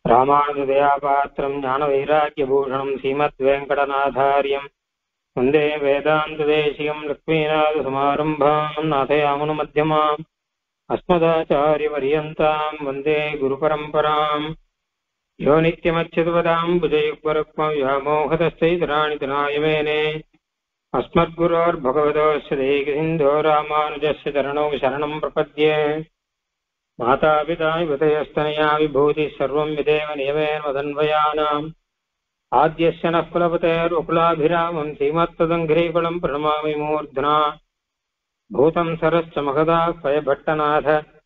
ராமானுஜதயாபாத்திரம் ஞானவைராக்கியபூஷணம் ஸ்ரீமத்வேங்கடநாதாரியம் வந்தே வேதாந்ததேசிகம் லக்ஷ்மீநாதசமாரம்பாம் நாதயாமுனமध्यமாम् अस्मदाचार्यपर्यन्ताम् वन्दे गुरुपरम्पराम् यो नित्यमच्युतपदाम् भुजयुग्मरुक्मम् व्यामोहतश्चैतराणि तनाय मेने अस्मद्गुरोर्भगवतोऽस्य देहिन्दो रामानुजस्य चरणौ शरणम् प्रपद्ये मातापिता वितयस्तनया विभूतिः सर्वम् विदेव नियमेन मदन्वयानाम् आद्यस्य नः कुलपतेर्वकुलाभिरामम् श्रीमत्तदङ्घ्रीकुलम् प्रणमामि मूर्ध्ना भूतम् सरश्च महदाः पयभट्टनाथ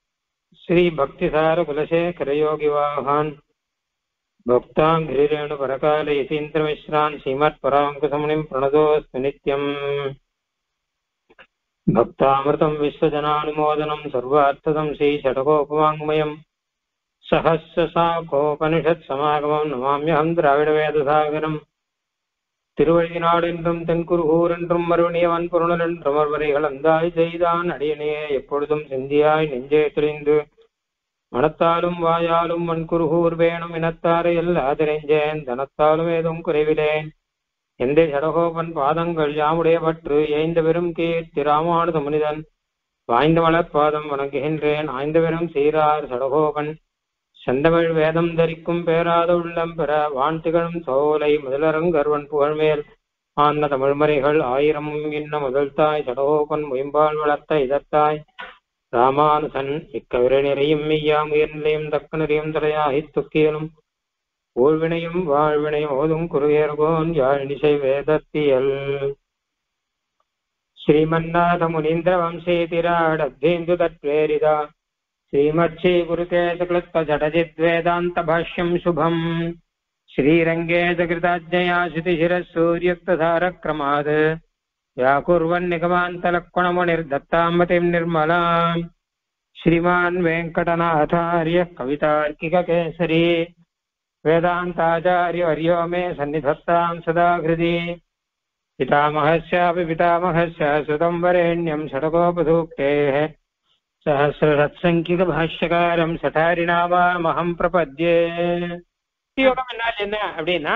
श्रीभक्तिसारकुलशेखरयोगिवाहान् भक्ताङ्घ्रिरेणुपरकाल यतीन्द्रमिश्रान् श्रीमत्पराङ्कुशमुनिम् प्रणतोऽस्मि नित्यम् भक्तामृतम् विश्वजनानुमोदनम् सर्वार्थदम् श्रीषटकोपवाङ्मयम् सहस्रशाखोपनिषत्समागमम् नमाम्यहम् द्राविडवेदसागरम् திருவழிநாடென்றும் தென்குருகூர் என்றும் மறுணியவன் பொருணல் என்றும் அவர்வரைகள் அந்தாய் செய்தான் அடியனையே எப்பொழுதும் சிந்தியாய் நெஞ்சே தெளிந்து மனத்தாலும் வாயாலும் வன்குருகூர் வேணும் இனத்தாரை எல்லாதிரைஞ்சேன் தனத்தாலும் ஏதும் குறைவிலேன் எந்த சடகோபன் பாதங்கள் யாமுடைய பற்று ஏய்ந்த பெரும் கீர்த்தி ராமானுத முனிதன் வாய்ந்த மலர்பாதம் வணங்குகின்றேன் ஆய்ந்த பெரும் சீரார் சடகோபன் செந்தமிழ் வேதம் தரிக்கும் பேராத உள்ளம் பெற வான் திகழும் சோலை முதலரங்கர்வன் புகழ்மேல் ஆன்ன தமிழ்மறைகள் ஆயிரமும் இன்ன முதல் தாய் சடகோபன் முயம்பால் வளர்த்த இதத்தாய் ராமானுசன் இக்கவிரை நிறையும் மெய்யாம் உயர்நிலையும் தக்க நிறையும் தலையாகி துக்கியலும் ஊழ்வினையும் வாழ்வினையும் ஓதும் குருகேர்கோன் யாழிசை வேதத்தியல் ஸ்ரீமன்னாத முனீந்திர வம்சே திராடத்தேந்து தத்வேரிதா श्रीमच्छी गुरुते सकृत्तझटजिद्वेदान्तभाष्यम् शुभम् श्रीरङ्गे जकृताज्ञया श्रुतिशिरः सूर्युक्तधारक्रमात् व्याकुर्वन्निगमान्तलक्वणमुनिर्दत्ताम् निर्मलाम् श्रीमान् वेङ्कटनाथार्यः कवितार्किककेसरी वेदान्ताचार्यवर्यो मे सन्निधत्ताम् सदा हृदि पितामहस्यापि पितामहस्य सुतम् वरेण्यम् षडकोपधूक्तेः சஹசிரசங்கிக சட்டாரிணாமாமகம் பிரபத்யே யோகம் என்னால் என்ன அப்படின்னா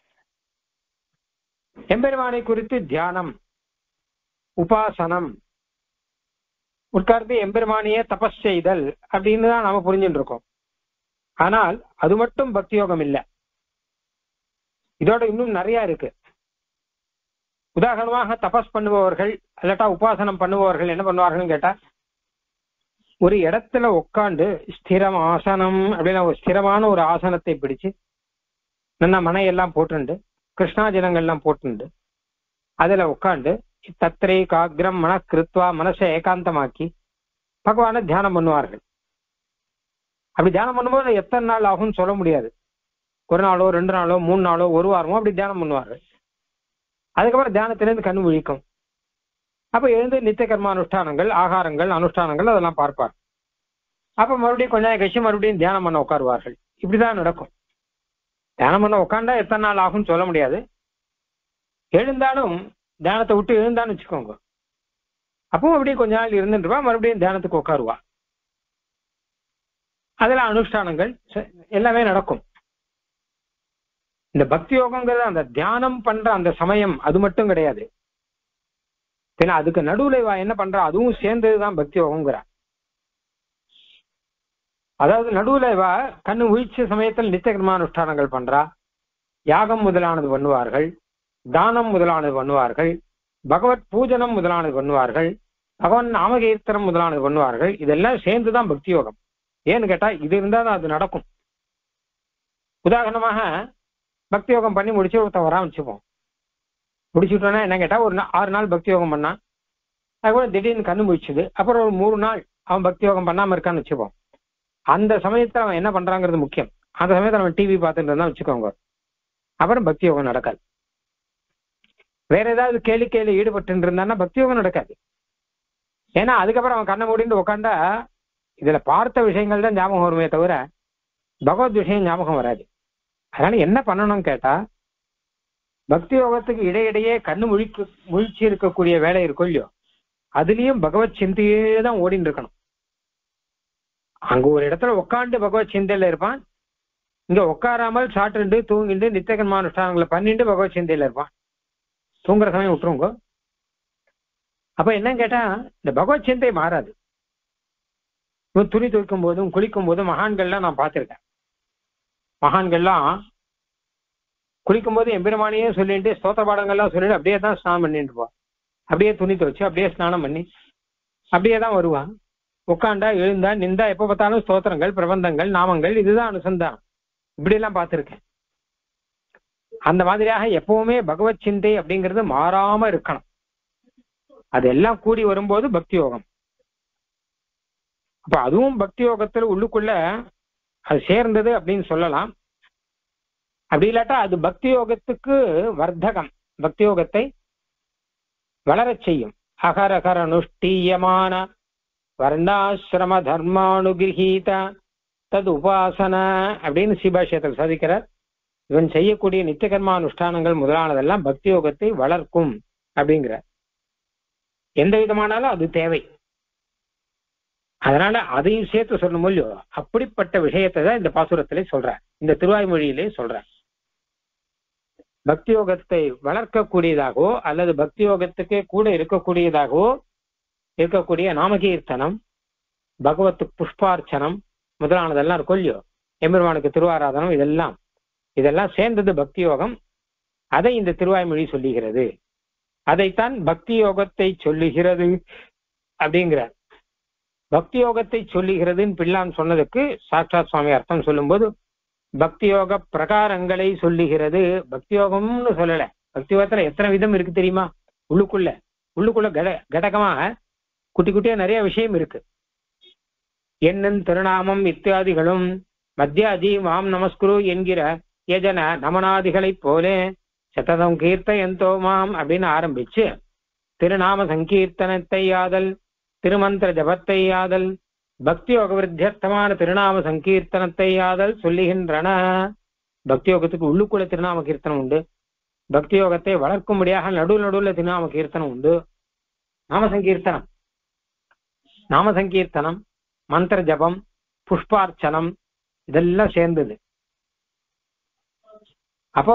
எம்பெருமானை குறித்து தியானம் உபாசனம் உட்கார்ந்து எம்பெருமானியே தபஸ் செய்தல் அப்படின்னு தான் நாம புரிஞ்சுட்டு இருக்கோம் ஆனால் அது மட்டும் பக்தி யோகம் இல்லை இதோட இன்னும் நிறைய இருக்கு உதாரணமாக தபஸ் பண்ணுபவர்கள் இல்லாட்டா உபாசனம் பண்ணுபவர்கள் என்ன பண்ணுவார்கள்னு கேட்டா ஒரு இடத்துல உட்காந்து ஸ்திரம் ஆசனம் அப்படின்னு ஒரு ஸ்திரமான ஒரு ஆசனத்தை பிடிச்சு நல்லா மனையெல்லாம் போட்டுண்டு கிருஷ்ணாஜலங்கள்லாம் போட்டுண்டு அதுல உட்காந்து தத்திரை காக்ரம் மன கிருத்வா மனசை ஏகாந்தமாக்கி பகவான தியானம் பண்ணுவார்கள் அப்படி தியானம் பண்ணும்போது எத்தனை நாள் ஆகும்னு சொல்ல முடியாது ஒரு நாளோ ரெண்டு நாளோ மூணு நாளோ ஒரு வாரமோ அப்படி தியானம் பண்ணுவார்கள் அதுக்கப்புறம் தியானத்திலிருந்து கண் விழிக்கும் அப்ப எழுந்து நித்திய கர்ம அனுஷ்டானங்கள் ஆகாரங்கள் அனுஷ்டானங்கள் அதெல்லாம் பார்ப்பார் அப்ப மறுபடியும் கொஞ்ச நேரம் கழிச்சு மறுபடியும் தியானம் பண்ண உட்காருவார்கள் இப்படிதான் நடக்கும் தியானம் பண்ண உட்காந்தா எத்தனை நாள் ஆகும்னு சொல்ல முடியாது எழுந்தாலும் தியானத்தை விட்டு எழுந்தான்னு வச்சுக்கோங்க அப்பவும் அப்படியே கொஞ்ச நாள் இருந்துருவா மறுபடியும் தியானத்துக்கு உட்காருவா அதுல அனுஷ்டானங்கள் எல்லாமே நடக்கும் இந்த பக்தி யோகங்கிறது அந்த தியானம் பண்ற அந்த சமயம் அது மட்டும் கிடையாது ஏன்னா அதுக்கு நடுவுல இவா என்ன பண்றா அதுவும் சேர்ந்ததுதான் பக்தி யோகங்கிறா அதாவது நடுவுல இவா கண்ணு வீழ்ச்சி சமயத்தில் நித்திய கர்மானுஷ்டானங்கள் பண்றா யாகம் முதலானது பண்ணுவார்கள் தானம் முதலானது பண்ணுவார்கள் பகவத் பூஜனம் முதலானது பண்ணுவார்கள் பகவன் நாமகீர்த்தனம் முதலானது பண்ணுவார்கள் இதெல்லாம் சேர்ந்துதான் பக்தி யோகம் ஏன்னு கேட்டா இது இருந்தா தான் அது நடக்கும் உதாரணமாக பக்தி யோகம் பண்ணி முடிச்சு ஒருத்தன் வராம வச்சுப்போம் முடிச்சுட்டோன்னா என்ன கேட்டா ஒரு ஆறு நாள் பக்தி யோகம் பண்ணான் அதுக்கப்புறம் திடீர்னு கண்ணு முடிச்சுது அப்புறம் ஒரு மூணு நாள் அவன் பக்தி யோகம் பண்ணாம இருக்கான்னு வச்சுப்போம் அந்த சமயத்துல அவன் என்ன பண்றாங்கிறது முக்கியம் அந்த சமயத்துல அவன் டிவி பார்த்துட்டு இருந்தா வச்சுக்கோங்க அப்புறம் பக்தி யோகம் நடக்காது வேற ஏதாவது கேள்வி கேள்வி ஈடுபட்டு இருந்தான்னா பக்தி யோகம் நடக்காது ஏன்னா அதுக்கப்புறம் அவன் கண்ணை மூடிட்டு உட்காந்தா இதுல பார்த்த விஷயங்கள் தான் ஞாபகம் வருமே தவிர பகவத் விஷயம் ஞாபகம் வராது அதனால என்ன பண்ணணும்னு கேட்டா பக்தி யோகத்துக்கு இடையிடையே கண்ணு முழிக்கு முழிச்சு இருக்கக்கூடிய வேலை இருக்கும் இல்லையோ அதுலயும் பகவத் சிந்தையே தான் ஓடிட்டு இருக்கணும் அங்க ஒரு இடத்துல உட்காந்து பகவத் சிந்தையில இருப்பான் இங்க உட்காராமல் சாப்பிட்டு தூங்கிட்டு நித்தியகர்மானுஷ்டானங்களை பண்ணிட்டு பகவத் சிந்தையில இருப்பான் தூங்குற சமயம் விட்டுருங்க அப்ப என்னன்னு கேட்டா இந்த பகவத் சிந்தை மாறாது இவன் துணி துவைக்கும் போதும் குளிக்கும் போதும் மகான்கள்லாம் நான் பார்த்திருக்கேன் மகான்கள்லாம் குளிக்கும் போது எம்பெருமானையே சொல்லிட்டு ஸ்தோத்திர பாடங்கள்லாம் சொல்லிட்டு அப்படியே தான் ஸ்நானம் பண்ணிட்டு இருப்பான் அப்படியே துணி துவைச்சு அப்படியே ஸ்நானம் பண்ணி அப்படியே தான் வருவான் உட்காண்டா எழுந்தா நின்றா எப்ப பார்த்தாலும் ஸ்தோத்திரங்கள் பிரபந்தங்கள் நாமங்கள் இதுதான் அனுசந்தானம் இப்படி எல்லாம் பார்த்திருக்கேன் அந்த மாதிரியாக எப்பவுமே பகவத் சிந்தை அப்படிங்கிறது மாறாம இருக்கணும் அது எல்லாம் கூடி வரும்போது பக்தி யோகம் அப்ப அதுவும் பக்தி யோகத்துல உள்ளுக்குள்ள அது சேர்ந்தது அப்படின்னு சொல்லலாம் அப்படி இல்லாட்டா அது பக்தி யோகத்துக்கு வர்த்தகம் பக்தி யோகத்தை வளரச் செய்யும் அகரகர அனுஷ்டீயமான வர்ணாசிரம தர்மானுகிரகீத தது உபாசன அப்படின்னு சிபாஷியத்தில் சாதிக்கிறார் இவன் செய்யக்கூடிய நித்தியகர்மா அனுஷ்டானங்கள் முதலானதெல்லாம் பக்தி யோகத்தை வளர்க்கும் அப்படிங்கிறார் எந்த விதமானாலும் அது தேவை அதனால அதையும் சேர்த்து சொல்லும் இல்லையோ அப்படிப்பட்ட விஷயத்தை தான் இந்த பாசுரத்திலே சொல்ற இந்த திருவாய்மொழியிலே சொல்ற பக்தி யோகத்தை வளர்க்கக்கூடியதாகவோ அல்லது பக்தி யோகத்துக்கு கூட இருக்கக்கூடியதாகவோ இருக்கக்கூடிய நாமகீர்த்தனம் பகவத்து புஷ்பார்ச்சனம் முதலானதெல்லாம் இருக்கும் இல்லையோ எம்பெருமானுக்கு திருவாராதனம் இதெல்லாம் இதெல்லாம் சேர்ந்தது பக்தி யோகம் அதை இந்த திருவாய்மொழி சொல்லுகிறது அதைத்தான் பக்தி யோகத்தை சொல்லுகிறது அப்படிங்கிறார் பக்தி யோகத்தை சொல்லுகிறதுன்னு பிள்ளான் சொன்னதுக்கு சாட்சாத் சுவாமி அர்த்தம் சொல்லும்போது பக்தி யோக பிரகாரங்களை சொல்லுகிறது பக்தி யோகம்னு சொல்லல பக்தி யோகத்துல எத்தனை விதம் இருக்கு தெரியுமா உள்ளுக்குள்ள உள்ளுக்குள்ள கட கடகமாக குட்டி குட்டியா நிறைய விஷயம் இருக்கு எண்ணன் திருநாமம் இத்தியாதிகளும் மத்தியாதி மாம் நமஸ்குரு என்கிற யஜன நமனாதிகளைப் போலே சததம் கீர்த்தயந்தோ மாம் அப்படின்னு ஆரம்பிச்சு திருநாம சங்கீர்த்தனத்தை யாதல் திருமந்திர ஜபத்தை யாதல் பக்தி யோக விருத்தியர்த்தமான திருநாம சங்கீர்த்தனத்தை யாதல் சொல்லுகின்றன பக்தி யோகத்துக்கு உள்ளுக்குள்ள திருநாம கீர்த்தனம் உண்டு பக்தி யோகத்தை வளர்க்கும்படியாக நடுவு நடுவுல திருநாம கீர்த்தனம் உண்டு நாம சங்கீர்த்தனம் நாம சங்கீர்த்தனம் மந்திர ஜபம் புஷ்பார்ச்சனம் இதெல்லாம் சேர்ந்தது அப்போ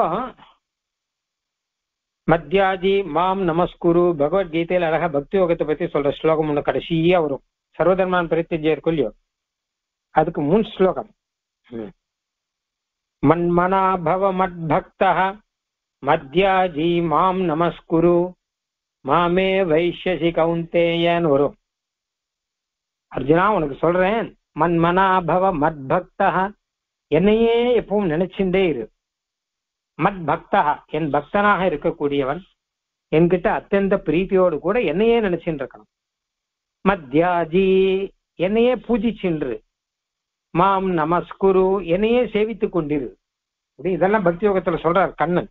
மத்தியாஜி மாம் நமஸ்குரு பகவத்கீதையில அழகா பக்தி யோகத்தை பத்தி சொல்ற ஸ்லோகம் ஒண்ணு கடைசியா வரும் சர்வதர்மான் பரித்தஜ்ய இருக்கும் இல்லையோ அதுக்கு முன் ஸ்லோகம் மன்மனா பவ மத்பக்த மத்தியாஜி மாம் நமஸ்குரு மாமே வைஷ்யசி கவுந்தேயன்னு வரும் அர்ஜுனா உனக்கு சொல்றேன் மன்மனா பவ மத்பக்தா என்னையே எப்பவும் நினைச்சுட்டே இரு மத் பக்தா என் பக்தனாக இருக்கக்கூடியவன் என்கிட்ட அத்தியந்த பிரீத்தியோடு கூட என்னையே நினைச்சுட்டு இருக்கணும் மத்யாஜி என்னையே பூஜிச்சின்று மாம் நமஸ்குரு என்னையே சேவித்துக் கொண்டிரு அப்படி இதெல்லாம் பக்தி யோகத்துல சொல்றார் கண்ணன்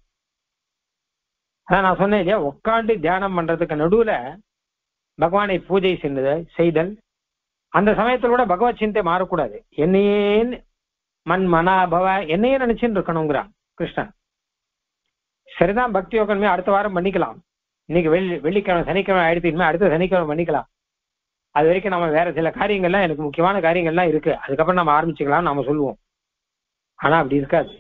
அதான் நான் சொன்னேன் இல்லையா உட்காந்து தியானம் பண்றதுக்கு நடுவுல பகவானை பூஜை செய்தல் செய்தல் அந்த சமயத்துல கூட பகவத் சிந்தை மாறக்கூடாது என்னையே மண் மனாபவ என்னையே நினைச்சுட்டு இருக்கணுங்கிறான் கிருஷ்ணன் சரிதான் பக்தி யோகமே அடுத்த வாரம் பண்ணிக்கலாம் இன்னைக்கு வெள்ளி வெள்ளிக்கிழமை சனிக்கிழமை ஆயிடுத்து இனிமே அடுத்த சனிக்கிழமை பண்ணிக்கலாம் அது வரைக்கும் நம்ம வேற சில காரியங்கள்லாம் எனக்கு முக்கியமான காரியங்கள்லாம் இருக்கு அதுக்கப்புறம் நம்ம ஆரம்பிச்சுக்கலாம் நாம சொல்லுவோம் ஆனா அப்படி இருக்காது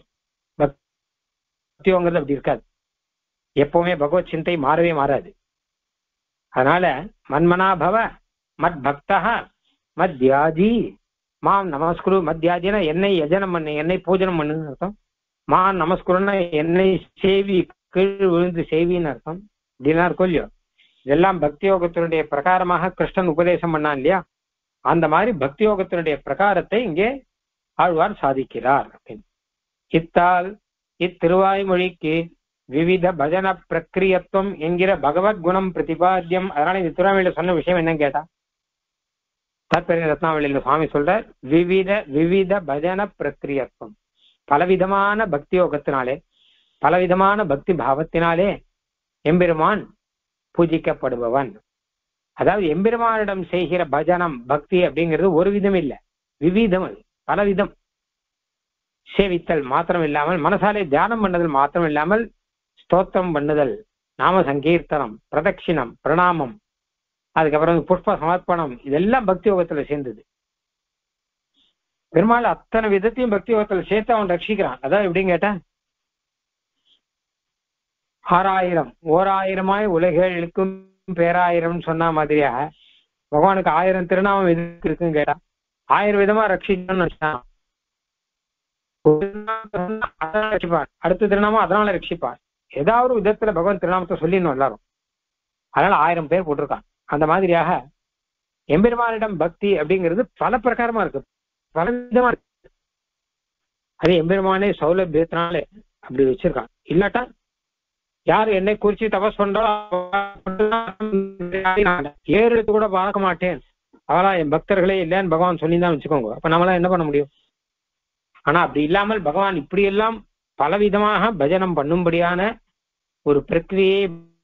பக்தி யோகங்கிறது அப்படி இருக்காது எப்பவுமே பகவத் சிந்தை மாறவே மாறாது அதனால மன்மனாபவ மத் பக்தா மத்யாஜி மாம் நமஸ்குரு மத்யாஜினா என்னை யஜனம் பண்ணு என்னை பூஜனம் பண்ணுன்னு அர்த்தம் மா நமஸ்குருன்னா என்னை சேவி கீழ் விழுந்து சேவின்னு அர்த்தம் இப்படின்னா இருக்கும் இல்லையோ இதெல்லாம் பக்தி யோகத்தினுடைய பிரகாரமாக கிருஷ்ணன் உபதேசம் பண்ணான் இல்லையா அந்த மாதிரி பக்தி யோகத்தினுடைய பிரகாரத்தை இங்கே ஆழ்வார் சாதிக்கிறார் அப்படின்னு இத்தால் இத்திருவாய்மொழிக்கு விவித பஜன பிரக்கிரியத்துவம் என்கிற பகவத் குணம் பிரதிபாத்தியம் அதனால இந்த திருவாய்மொழியில சொன்ன விஷயம் என்னன்னு கேட்டா தாத்பரிய ரத்னாவளியில சுவாமி சொல்றார் விவித விவித பஜன பிரக்கிரியத்துவம் பலவிதமான பக்தி யோகத்தினாலே பலவிதமான பக்தி பாவத்தினாலே எம்பெருமான் பூஜிக்கப்படுபவன் அதாவது எம்பெருமானிடம் செய்கிற பஜனம் பக்தி அப்படிங்கிறது ஒரு விதம் இல்லை விவிதம் அது பலவிதம் சேவித்தல் மாத்திரம் இல்லாமல் மனசாலே தியானம் பண்ணதல் மாத்திரம் இல்லாமல் ஸ்தோத்திரம் பண்ணுதல் நாம சங்கீர்த்தனம் பிரதட்சிணம் பிரணாமம் அதுக்கப்புறம் புஷ்ப சமர்ப்பணம் இதெல்லாம் பக்தி யோகத்துல சேர்ந்தது பெருமாள் அத்தனை விதத்தையும் பக்தி யோகத்துல சேர்த்து அவன் ரட்சிக்கிறான் அதான் எப்படின்னு கேட்டா ஆறாயிரம் ஓராயிரமாய் உலகளுக்கும் பேராயிரம் சொன்ன மாதிரியாக பகவானுக்கு ஆயிரம் திருநாமம் எதுக்கு இருக்குன்னு கேட்டா ஆயிரம் விதமா ரட்சிக்கணும்னு நினைச்சான் ஒரு திருநாமத்தை சொன்னா அதனால ரட்சிப்பார் அடுத்த திருநாமம் அதனால ரட்சிப்பார் ஏதாவது ஒரு விதத்துல பகவான் திருநாமத்தை சொல்லிடணும் எல்லாரும் அதனால ஆயிரம் பேர் போட்டிருக்கான் அந்த மாதிரியாக எம்பெருமானிடம் பக்தி அப்படிங்கிறது பல பிரகாரமா இருக்கு பல விதமா இருக்கு அது எம்பெருமானே சௌலபியத்தினாலே அப்படி வச்சிருக்கான் இல்லாட்டா யார் என்னை குறிச்சு தபஸ் பண்றாலும் ஏறு எடுத்து கூட பார்க்க மாட்டேன் அவளா என் பக்தர்களே இல்லைன்னு பகவான் சொல்லிதான் வச்சுக்கோங்க அப்ப நம்மளாம் என்ன பண்ண முடியும் ஆனா அப்படி இல்லாமல் பகவான் இப்படி எல்லாம் பலவிதமாக பஜனம் பண்ணும்படியான ஒரு பிரக்கிரியை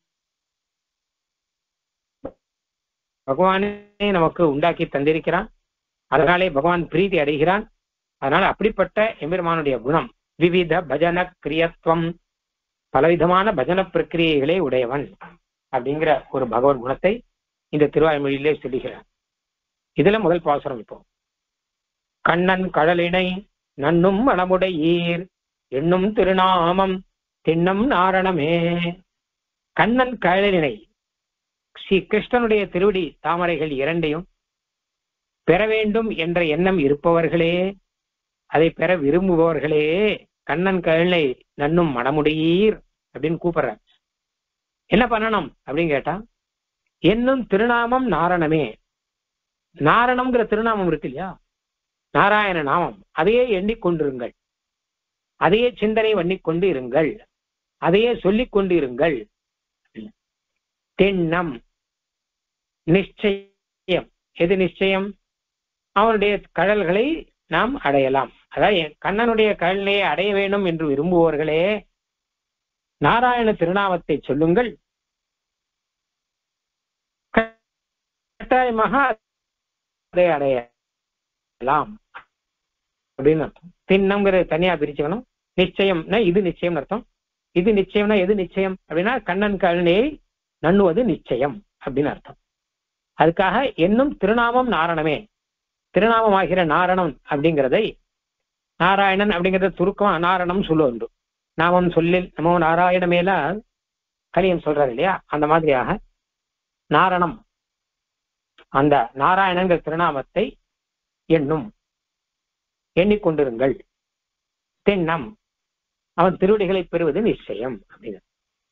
பகவானே நமக்கு உண்டாக்கி தந்திருக்கிறான் அதனாலே பகவான் பிரீதி அடைகிறான் அதனால அப்படிப்பட்ட எம்பெருமானுடைய குணம் விவித பஜன கிரியத்துவம் பலவிதமான பஜன பிரக்கிரியைகளே உடையவன் அப்படிங்கிற ஒரு பகவத் குணத்தை இந்த திருவாய்மொழியிலே சொல்லுகிறார் இதுல முதல் பாசுரம் இப்போ கண்ணன் கடலினை நன்னும் மணமுடையீர் எண்ணும் திருநாமம் திண்ணம் நாரணமே கண்ணன் கடலினை ஸ்ரீ கிருஷ்ணனுடைய திருவடி தாமரைகள் இரண்டையும் பெற வேண்டும் என்ற எண்ணம் இருப்பவர்களே அதை பெற விரும்புபவர்களே கண்ணன் கழலை நன்னும் மனமுடையீர் அப்படின்னு கூப்பிடுறார் என்ன பண்ணணும் அப்படின்னு கேட்டா என்னும் திருநாமம் நாரணமே நாரணம்ங்கிற திருநாமம் இருக்கு இல்லையா நாராயண நாமம் அதையே எண்ணிக்கொண்டிருங்கள் அதையே சிந்தனை பண்ணிக்கொண்டு இருங்கள் அதையே சொல்லிக் கொண்டு இருங்கள் திண்ணம் நிச்சயம் எது நிச்சயம் அவனுடைய கடல்களை நாம் அடையலாம் அதாவது கண்ணனுடைய கடலையை அடைய வேண்டும் என்று விரும்புவோர்களே நாராயண திருநாமத்தை சொல்லுங்கள் கட்டாயமாக அதை அடையலாம் அப்படின்னு அர்த்தம் திண்ணம்ங்கிறது தனியா பிரிச்சுக்கணும் நிச்சயம்னா இது நிச்சயம் அர்த்தம் இது நிச்சயம்னா எது நிச்சயம் அப்படின்னா கண்ணன் கருணையை நண்ணுவது நிச்சயம் அப்படின்னு அர்த்தம் அதுக்காக என்னும் திருநாமம் நாரணமே திருநாமம் ஆகிற நாரணம் அப்படிங்கிறதை நாராயணன் அப்படிங்கறத சுருக்கமா நாரணம் சொல்லுவது நாமம் சொல்லில் நமோ நாராயணமேல கலியன் சொல்றாரு இல்லையா அந்த மாதிரியாக நாரணம் அந்த நாராயணங்கிற திருநாமத்தை எண்ணும் எண்ணிக்கொண்டிருங்கள் திண்ணம் அவன் திருவடிகளை பெறுவது நிச்சயம் அப்படின்னு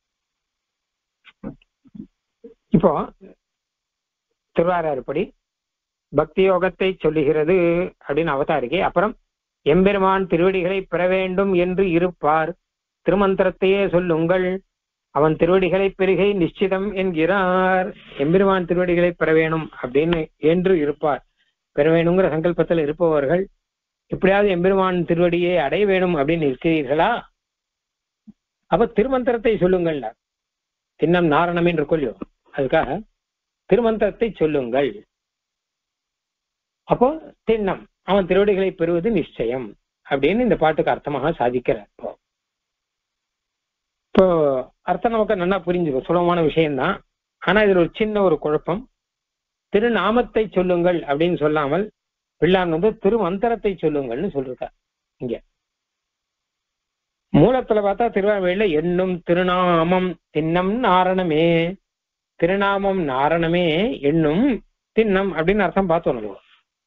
இப்போ திருவாரூர்படி பக்தி யோகத்தை சொல்லுகிறது அப்படின்னு அவதாரிக்கை அப்புறம் எம்பெருமான் திருவடிகளை பெற வேண்டும் என்று இருப்பார் திருமந்திரத்தையே சொல்லுங்கள் அவன் திருவடிகளை பெருகை நிச்சிதம் என்கிறார் எம்பெருமான் திருவடிகளை பெற வேணும் அப்படின்னு என்று இருப்பார் பெற வேணுங்கிற சங்கல்பத்தில் இருப்பவர்கள் எப்படியாவது எம்பெருமான் திருவடியை அடைய வேணும் அப்படின்னு இருக்கிறீர்களா அப்ப திருமந்திரத்தை சொல்லுங்கள் தின்னம் நாரணம் என்று கொள்ளியோ அதுக்காக திருமந்திரத்தை சொல்லுங்கள் அப்போ திண்ணம் அவன் திருவடிகளை பெறுவது நிச்சயம் அப்படின்னு இந்த பாட்டுக்கு அர்த்தமாக சாதிக்கிறார் இப்போ இப்போ அர்த்தம் நமக்கு நல்லா புரிஞ்சுக்கும் சுலபமான விஷயம்தான் ஆனா இதுல ஒரு சின்ன ஒரு குழப்பம் திருநாமத்தை சொல்லுங்கள் அப்படின்னு சொல்லாமல் பிள்ளான் வந்து திருமந்திரத்தை சொல்லுங்கள்னு சொல்லிருக்கார் இங்க மூலத்துல பார்த்தா திருவாரூரில என்னும் திருநாமம் திண்ணம் நாரணமே திருநாமம் நாரணமே என்னும் திண்ணம் அப்படின்னு அர்த்தம் பார்த்தோம் நம்ம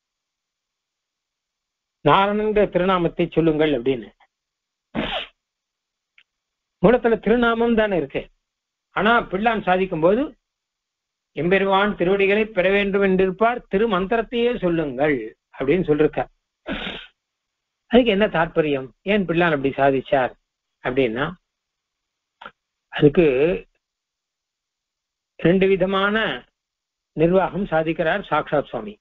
நாரணங்கிற திருநாமத்தை சொல்லுங்கள் அப்படின்னு மூலத்துல திருநாமம் தானே இருக்கு ஆனா பிள்ளான் சாதிக்கும் போது எம்பெருவான் திருவடிகளை பெற வேண்டும் என்றிருப்பார் திருமந்திரத்தையே சொல்லுங்கள் அப்படின்னு சொல்லிருக்கார் அதுக்கு என்ன தாற்பயம் ஏன் பிள்ளான் அப்படி சாதிச்சார் அப்படின்னா அதுக்கு ரெண்டு விதமான நிர்வாகம் சாதிக்கிறார் சாக்ஷாத் சுவாமி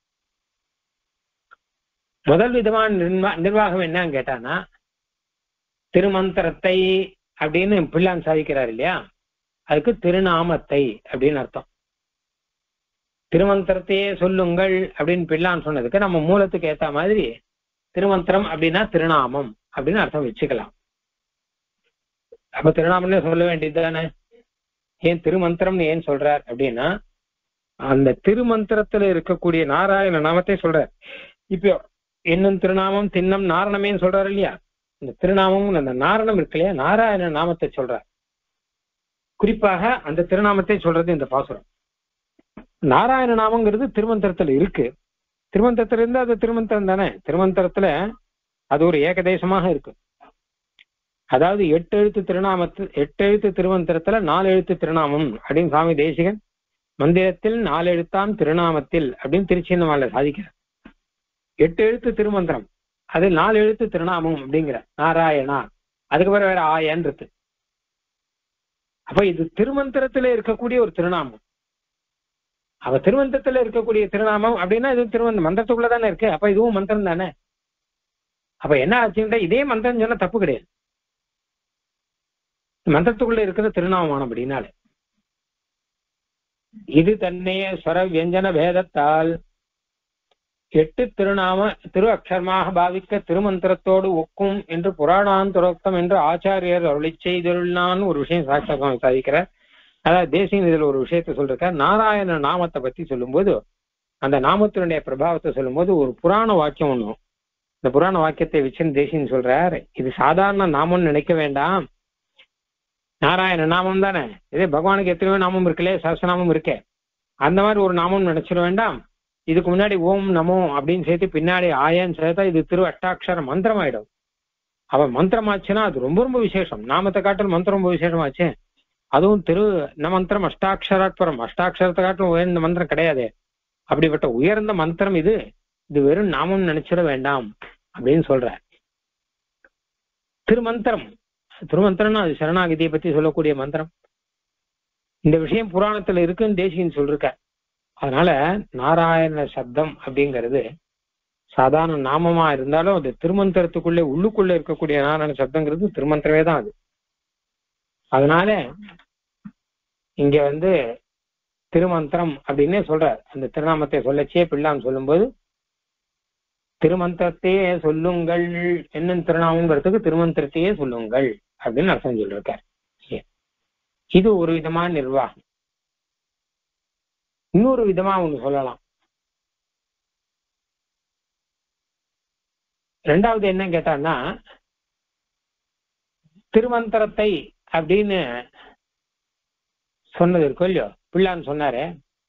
முதல் விதமான நிர்வா நிர்வாகம் என்னன்னு கேட்டானா திருமந்திரத்தை அப்படின்னு பிள்ளான் சாதிக்கிறார் இல்லையா அதுக்கு திருநாமத்தை அப்படின்னு அர்த்தம் திருமந்திரத்தையே சொல்லுங்கள் அப்படின்னு பிள்ளான் சொன்னதுக்கு நம்ம மூலத்துக்கு ஏத்த மாதிரி திருமந்திரம் அப்படின்னா திருநாமம் அப்படின்னு அர்த்தம் வச்சுக்கலாம் அப்ப திருநாமம்னு சொல்ல வேண்டியது தானே ஏன் திருமந்திரம்னு ஏன் சொல்றார் அப்படின்னா அந்த திருமந்திரத்துல இருக்கக்கூடிய நாராயண நாமத்தை சொல்றார் இப்போ என்னும் திருநாமம் தின்னம் நாரணமேன்னு சொல்றாரு இல்லையா இந்த திருநாமம் அந்த நாரணம் இருக்கு இல்லையா நாராயண நாமத்தை சொல்றார் குறிப்பாக அந்த திருநாமத்தை சொல்றது இந்த பாசுரம் நாராயண நாமங்கிறது திருமந்திரத்துல இருக்கு திருமந்திரத்துல இருந்து அது திருமந்திரம் தானே திருமந்திரத்துல அது ஒரு ஏகதேசமாக இருக்கு அதாவது எட்டு எழுத்து திருநாமத்து எட்டு எழுத்து திருமந்திரத்துல நாலு எழுத்து திருநாமம் அப்படின்னு சுவாமி தேசிகன் மந்திரத்தில் நாலு எழுத்தாம் திருநாமத்தில் அப்படின்னு திருச்சின்னமால சாதிக்கிறார் எட்டு எழுத்து திருமந்திரம் அது நாலு எழுத்து திருநாமம் அப்படிங்கிற நாராயணா அதுக்கப்புறம் வேற ஆயன் இருக்கு அப்ப இது திருமந்திரத்துல இருக்கக்கூடிய ஒரு திருநாமம் அவ திருமந்திரத்துல இருக்கக்கூடிய திருநாமம் அப்படின்னா இது திருமந்த மந்திரத்துக்குள்ள தானே இருக்கு அப்ப இதுவும் மந்திரம் தானே அப்ப என்ன ஆச்சுன்னா இதே மந்திரம் சொன்னா தப்பு கிடையாது மந்திரத்துக்குள்ள இருக்கிற திருநாமமான அப்படின்னாலே இது தன்னைய ஸ்வர வியஞ்சன பேதத்தால் எட்டு திருநாம திரு அக்ஷரமாக பாவிக்க திருமந்திரத்தோடு ஒக்கும் என்று புராணாந்தரோக்தம் என்று ஆச்சாரியர் அருளி செய்துள்ளான்னு ஒரு விஷயம் சாட்சகம் சாதிக்கிறார் அதாவது தேசியம் இதுல ஒரு விஷயத்த சொல்றார் நாராயண நாமத்தை பத்தி சொல்லும்போது அந்த நாமத்தினுடைய பிரபாவத்தை சொல்லும்போது ஒரு புராண வாக்கியம் ஒண்ணும் இந்த புராண வாக்கியத்தை வச்சுன்னு தேசியம் சொல்றார் இது சாதாரண நாமம்னு நினைக்க வேண்டாம் நாராயண நாமம் தானே இதே பகவானுக்கு எத்தனையோ நாமம் இருக்குல்லே சஹஸ்ரநாமம் இருக்கே அந்த மாதிரி ஒரு நாமம் நினைச்சிட வேண்டாம் இதுக்கு முன்னாடி ஓம் நமோ அப்படின்னு சேர்த்து பின்னாடி ஆயன்னு சேர்த்தா இது திரு அஷ்டாட்சர மந்திரம் ஆயிடும் அவ மந்திரமாச்சுன்னா அது ரொம்ப ரொம்ப விசேஷம் நாமத்தை காட்டிலும் மந்திரம் ரொம்ப விசேஷமாச்சு அதுவும் திரு ந மந்திரம் அஷ்டாட்சராட்பரம் அஷ்டாட்சரத்தை காட்டிலும் உயர்ந்த மந்திரம் கிடையாது அப்படிப்பட்ட உயர்ந்த மந்திரம் இது இது வெறும் நாமம் நினைச்சிட வேண்டாம் அப்படின்னு சொல்ற திருமந்திரம் திருமந்திரம்னா அது சரணாகதியை பத்தி சொல்லக்கூடிய மந்திரம் இந்த விஷயம் புராணத்துல இருக்குன்னு தேசிகன் சொல்லிருக்க அதனால நாராயண சப்தம் அப்படிங்கிறது சாதாரண நாமமா இருந்தாலும் அது திருமந்திரத்துக்குள்ளே உள்ளுக்குள்ள இருக்கக்கூடிய நாராயண சப்தங்கிறது திருமந்திரமே தான் அது அதனால இங்க வந்து திருமந்திரம் அப்படின்னே சொல்றார் அந்த திருநாமத்தை சொல்லச்சே பிள்ளான்னு சொல்லும்போது திருமந்திரத்தையே சொல்லுங்கள் என்னும் திருநாமங்கிறதுக்கு திருமந்திரத்தையே சொல்லுங்கள் அப்படின்னு அர்த்தம் சொல்லிருக்கார் இது ஒரு விதமான நிர்வாகம் இன்னொரு விதமா ஒண்ணு சொல்லலாம் ரெண்டாவது என்ன கேட்டான்னா திருமந்திரத்தை அப்படின்னு சொன்னது இருக்கும் இல்லையோ பிள்ளான்னு சொன்னாரு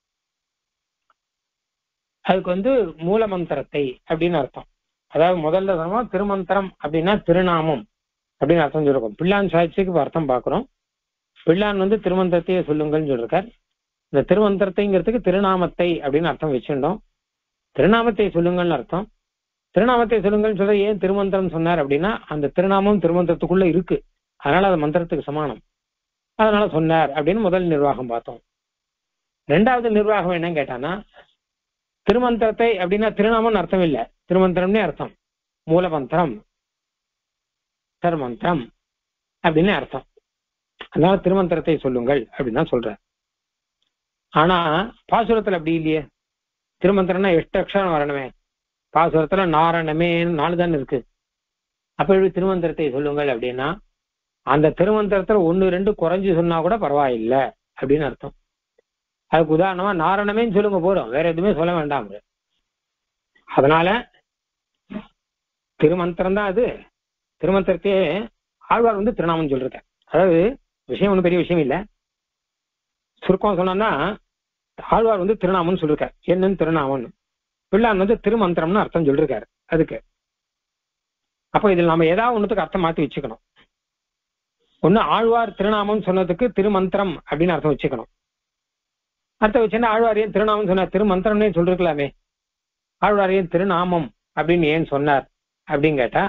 அதுக்கு வந்து மூலமந்திரத்தை அப்படின்னு அர்த்தம் அதாவது முதல்ல சொன்னோம் திருமந்திரம் அப்படின்னா திருநாமம் அப்படின்னு அர்த்தம் சொல்லிருக்கோம் பிள்ளான் சாட்சிக்கு அர்த்தம் பார்க்கிறோம் பிள்ளான் வந்து திருமந்திரத்தையே சொல்லுங்கள்னு சொல்லிருக்கார் இந்த திருமந்திரத்தைங்கிறதுக்கு திருநாமத்தை அப்படின்னு அர்த்தம் வச்சுட்டோம் திருநாமத்தை சொல்லுங்கள்னு அர்த்தம் திருநாமத்தை சொல்லுங்கள்னு சொல்ற ஏன் திருமந்திரம் சொன்னார் அப்படின்னா அந்த திருநாமம் திருமந்திரத்துக்குள்ள இருக்கு அதனால அது மந்திரத்துக்கு சமானம் அதனால சொன்னார் அப்படின்னு முதல் நிர்வாகம் பார்த்தோம் ரெண்டாவது நிர்வாகம் என்னன்னு கேட்டானா திருமந்திரத்தை அப்படின்னா திருநாமம்னு அர்த்தம் இல்ல திருமந்திரம்னே அர்த்தம் மூலமந்திரம் மந்திரம் அப்படின்னு அர்த்தம் அதனால திருமந்திரத்தை சொல்லுங்கள் அப்படின்னு தான் சொல்ற ஆனா பாசுரத்துல அப்படி இல்லையே திருமந்திரம்னா எட்டு அக்ஷரம் வரணுமே பாசுரத்துல நாரணமே நாலு தானே இருக்கு அப்ப எப்படி திருமந்திரத்தை சொல்லுங்கள் அப்படின்னா அந்த திருமந்திரத்துல ஒண்ணு ரெண்டு குறைஞ்சு சொன்னா கூட பரவாயில்ல அப்படின்னு அர்த்தம் அதுக்கு உதாரணமா நாரணமேன்னு சொல்லுங்க போறோம் வேற எதுவுமே சொல்ல வேண்டாம் அதனால திருமந்திரம் தான் அது திருமந்திரத்தையே ஆழ்வார் வந்து திருநாமம் சொல்லிருக்க அதாவது விஷயம் ஒன்றும் பெரிய விஷயம் இல்ல சுருக்கம் சொன்னோம்னா ஆழ்வார் வந்து திருநாமம்னு சொல்லிருக்காரு என்னன்னு திருநாமம்னு பிள்ளான் வந்து திருமந்திரம்னு அர்த்தம் சொல்லிருக்காரு அதுக்கு அப்ப இதில் நம்ம ஏதாவது ஒண்ணுத்துக்கு அர்த்தம் மாத்தி வச்சுக்கணும் ஒண்ணு ஆழ்வார் திருநாமம் சொன்னதுக்கு திருமந்திரம் அப்படின்னு அர்த்தம் வச்சுக்கணும் அர்த்தம் வச்சுன்னா ஆழ்வார் ஏன் திருநாமம் சொன்னார் திருமந்திரம்னே சொல்லிருக்கலாமே ஆழ்வார் ஏன் திருநாமம் அப்படின்னு ஏன் சொன்னார் அப்படின்னு கேட்டா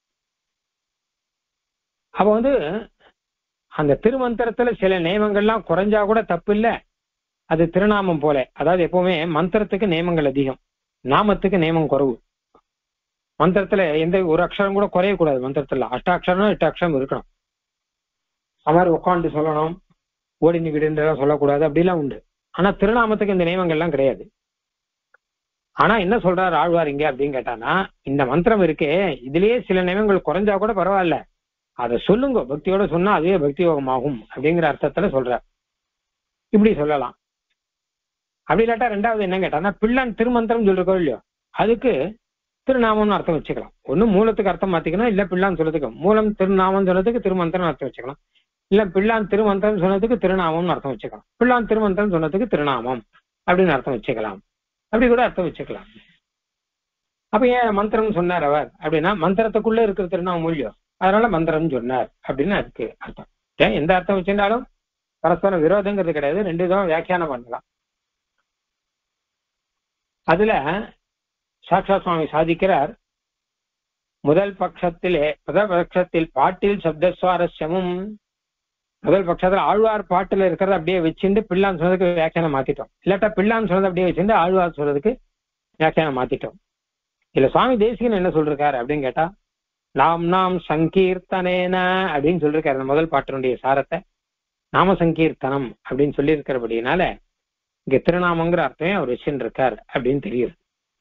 அப்ப வந்து அந்த திருமந்திரத்துல சில நியமங்கள்லாம் குறைஞ்சா கூட தப்பு இல்ல அது திருநாமம் போல அதாவது எப்பவுமே மந்திரத்துக்கு நியமங்கள் அதிகம் நாமத்துக்கு நியமம் குறைவு மந்திரத்துல எந்த ஒரு அக்ஷரம் கூட குறையக்கூடாது மந்திரத்துல அஷ்டாட்சரம் எட்டு அக்ஷரம் இருக்கணும் அது மாதிரி உட்காந்து சொல்லணும் ஓடி நிக்கிடுன்றதெல்லாம் சொல்லக்கூடாது அப்படிலாம் உண்டு ஆனா திருநாமத்துக்கு இந்த நியமங்கள்லாம் கிடையாது ஆனா என்ன சொல்றாரு ஆழ்வார் இங்க அப்படின்னு கேட்டானா இந்த மந்திரம் இருக்கே இதுலயே சில நியமங்கள் குறைஞ்சா கூட பரவாயில்ல அதை சொல்லுங்க பக்தியோட சொன்னா அதுவே பக்தி யோகம் ஆகும் அப்படிங்கிற அர்த்தத்துல சொல்ற இப்படி சொல்லலாம் அப்படி இல்லாட்டா ரெண்டாவது என்ன கேட்டானா பிள்ளான் திருமந்திரம் சொல்லிருக்கோம் இல்லையோ அதுக்கு திருநாமம்னு அர்த்தம் வச்சுக்கலாம் ஒண்ணு மூலத்துக்கு அர்த்தம் மாத்திக்கணும் இல்ல பிள்ளான் சொல்றதுக்கு மூலம் திருநாமம் சொல்றதுக்கு திருமந்திரம் அர்த்தம் வச்சுக்கலாம் இல்ல பிள்ளான் திருமந்திரம் சொன்னதுக்கு திருநாமம்னு அர்த்தம் வச்சுக்கலாம் பிள்ளான் திருமந்திரம் சொன்னதுக்கு திருநாமம் அப்படின்னு அர்த்தம் வச்சுக்கலாம் அப்படி கூட அர்த்தம் வச்சுக்கலாம் அப்ப ஏன் மந்திரம் சொன்னார் அவர் அப்படின்னா மந்திரத்துக்குள்ள இருக்கிற திருநாமம் மூலியம் அதனால மந்திரம் சொன்னார் அப்படின்னு அதுக்கு அர்த்தம் ஏன் எந்த அர்த்தம் வச்சிருந்தாலும் பரஸ்பரம் விரோதங்கிறது கிடையாது ரெண்டு விதம் வியாக்கியானம் பண்ணலாம் அதுல சாட்சா சுவாமி சாதிக்கிறார் முதல் பட்சத்திலே முதல் பட்சத்தில் பாட்டில் சப்த சுவாரஸ்யமும் முதல் பட்சத்துல ஆழ்வார் பாட்டுல இருக்கிறத அப்படியே வச்சுட்டு பிள்ளான் சொன்னதுக்கு வியாக்கியானம் மாத்திட்டோம் இல்லாட்டா பிள்ளான் சொன்னதை அப்படியே வச்சுட்டு ஆழ்வார் சொல்றதுக்கு வியாக்கியானம் மாத்திட்டோம் இல்ல சுவாமி தேசிகன் என்ன சொல்றாரு அப்படின்னு கேட்டா நாம் நாம் சங்கீர்த்தனேன அப்படின்னு சொல்லிருக்காரு அந்த முதல் பாட்டினுடைய சாரத்தை நாம சங்கீர்த்தனம் அப்படின்னு சொல்லி இருக்கிறபடினால இங்க திருநாமங்கிற அர்த்தமே அவர் வச்சுட்டு இருக்கார் அப்படின்னு தெரியுது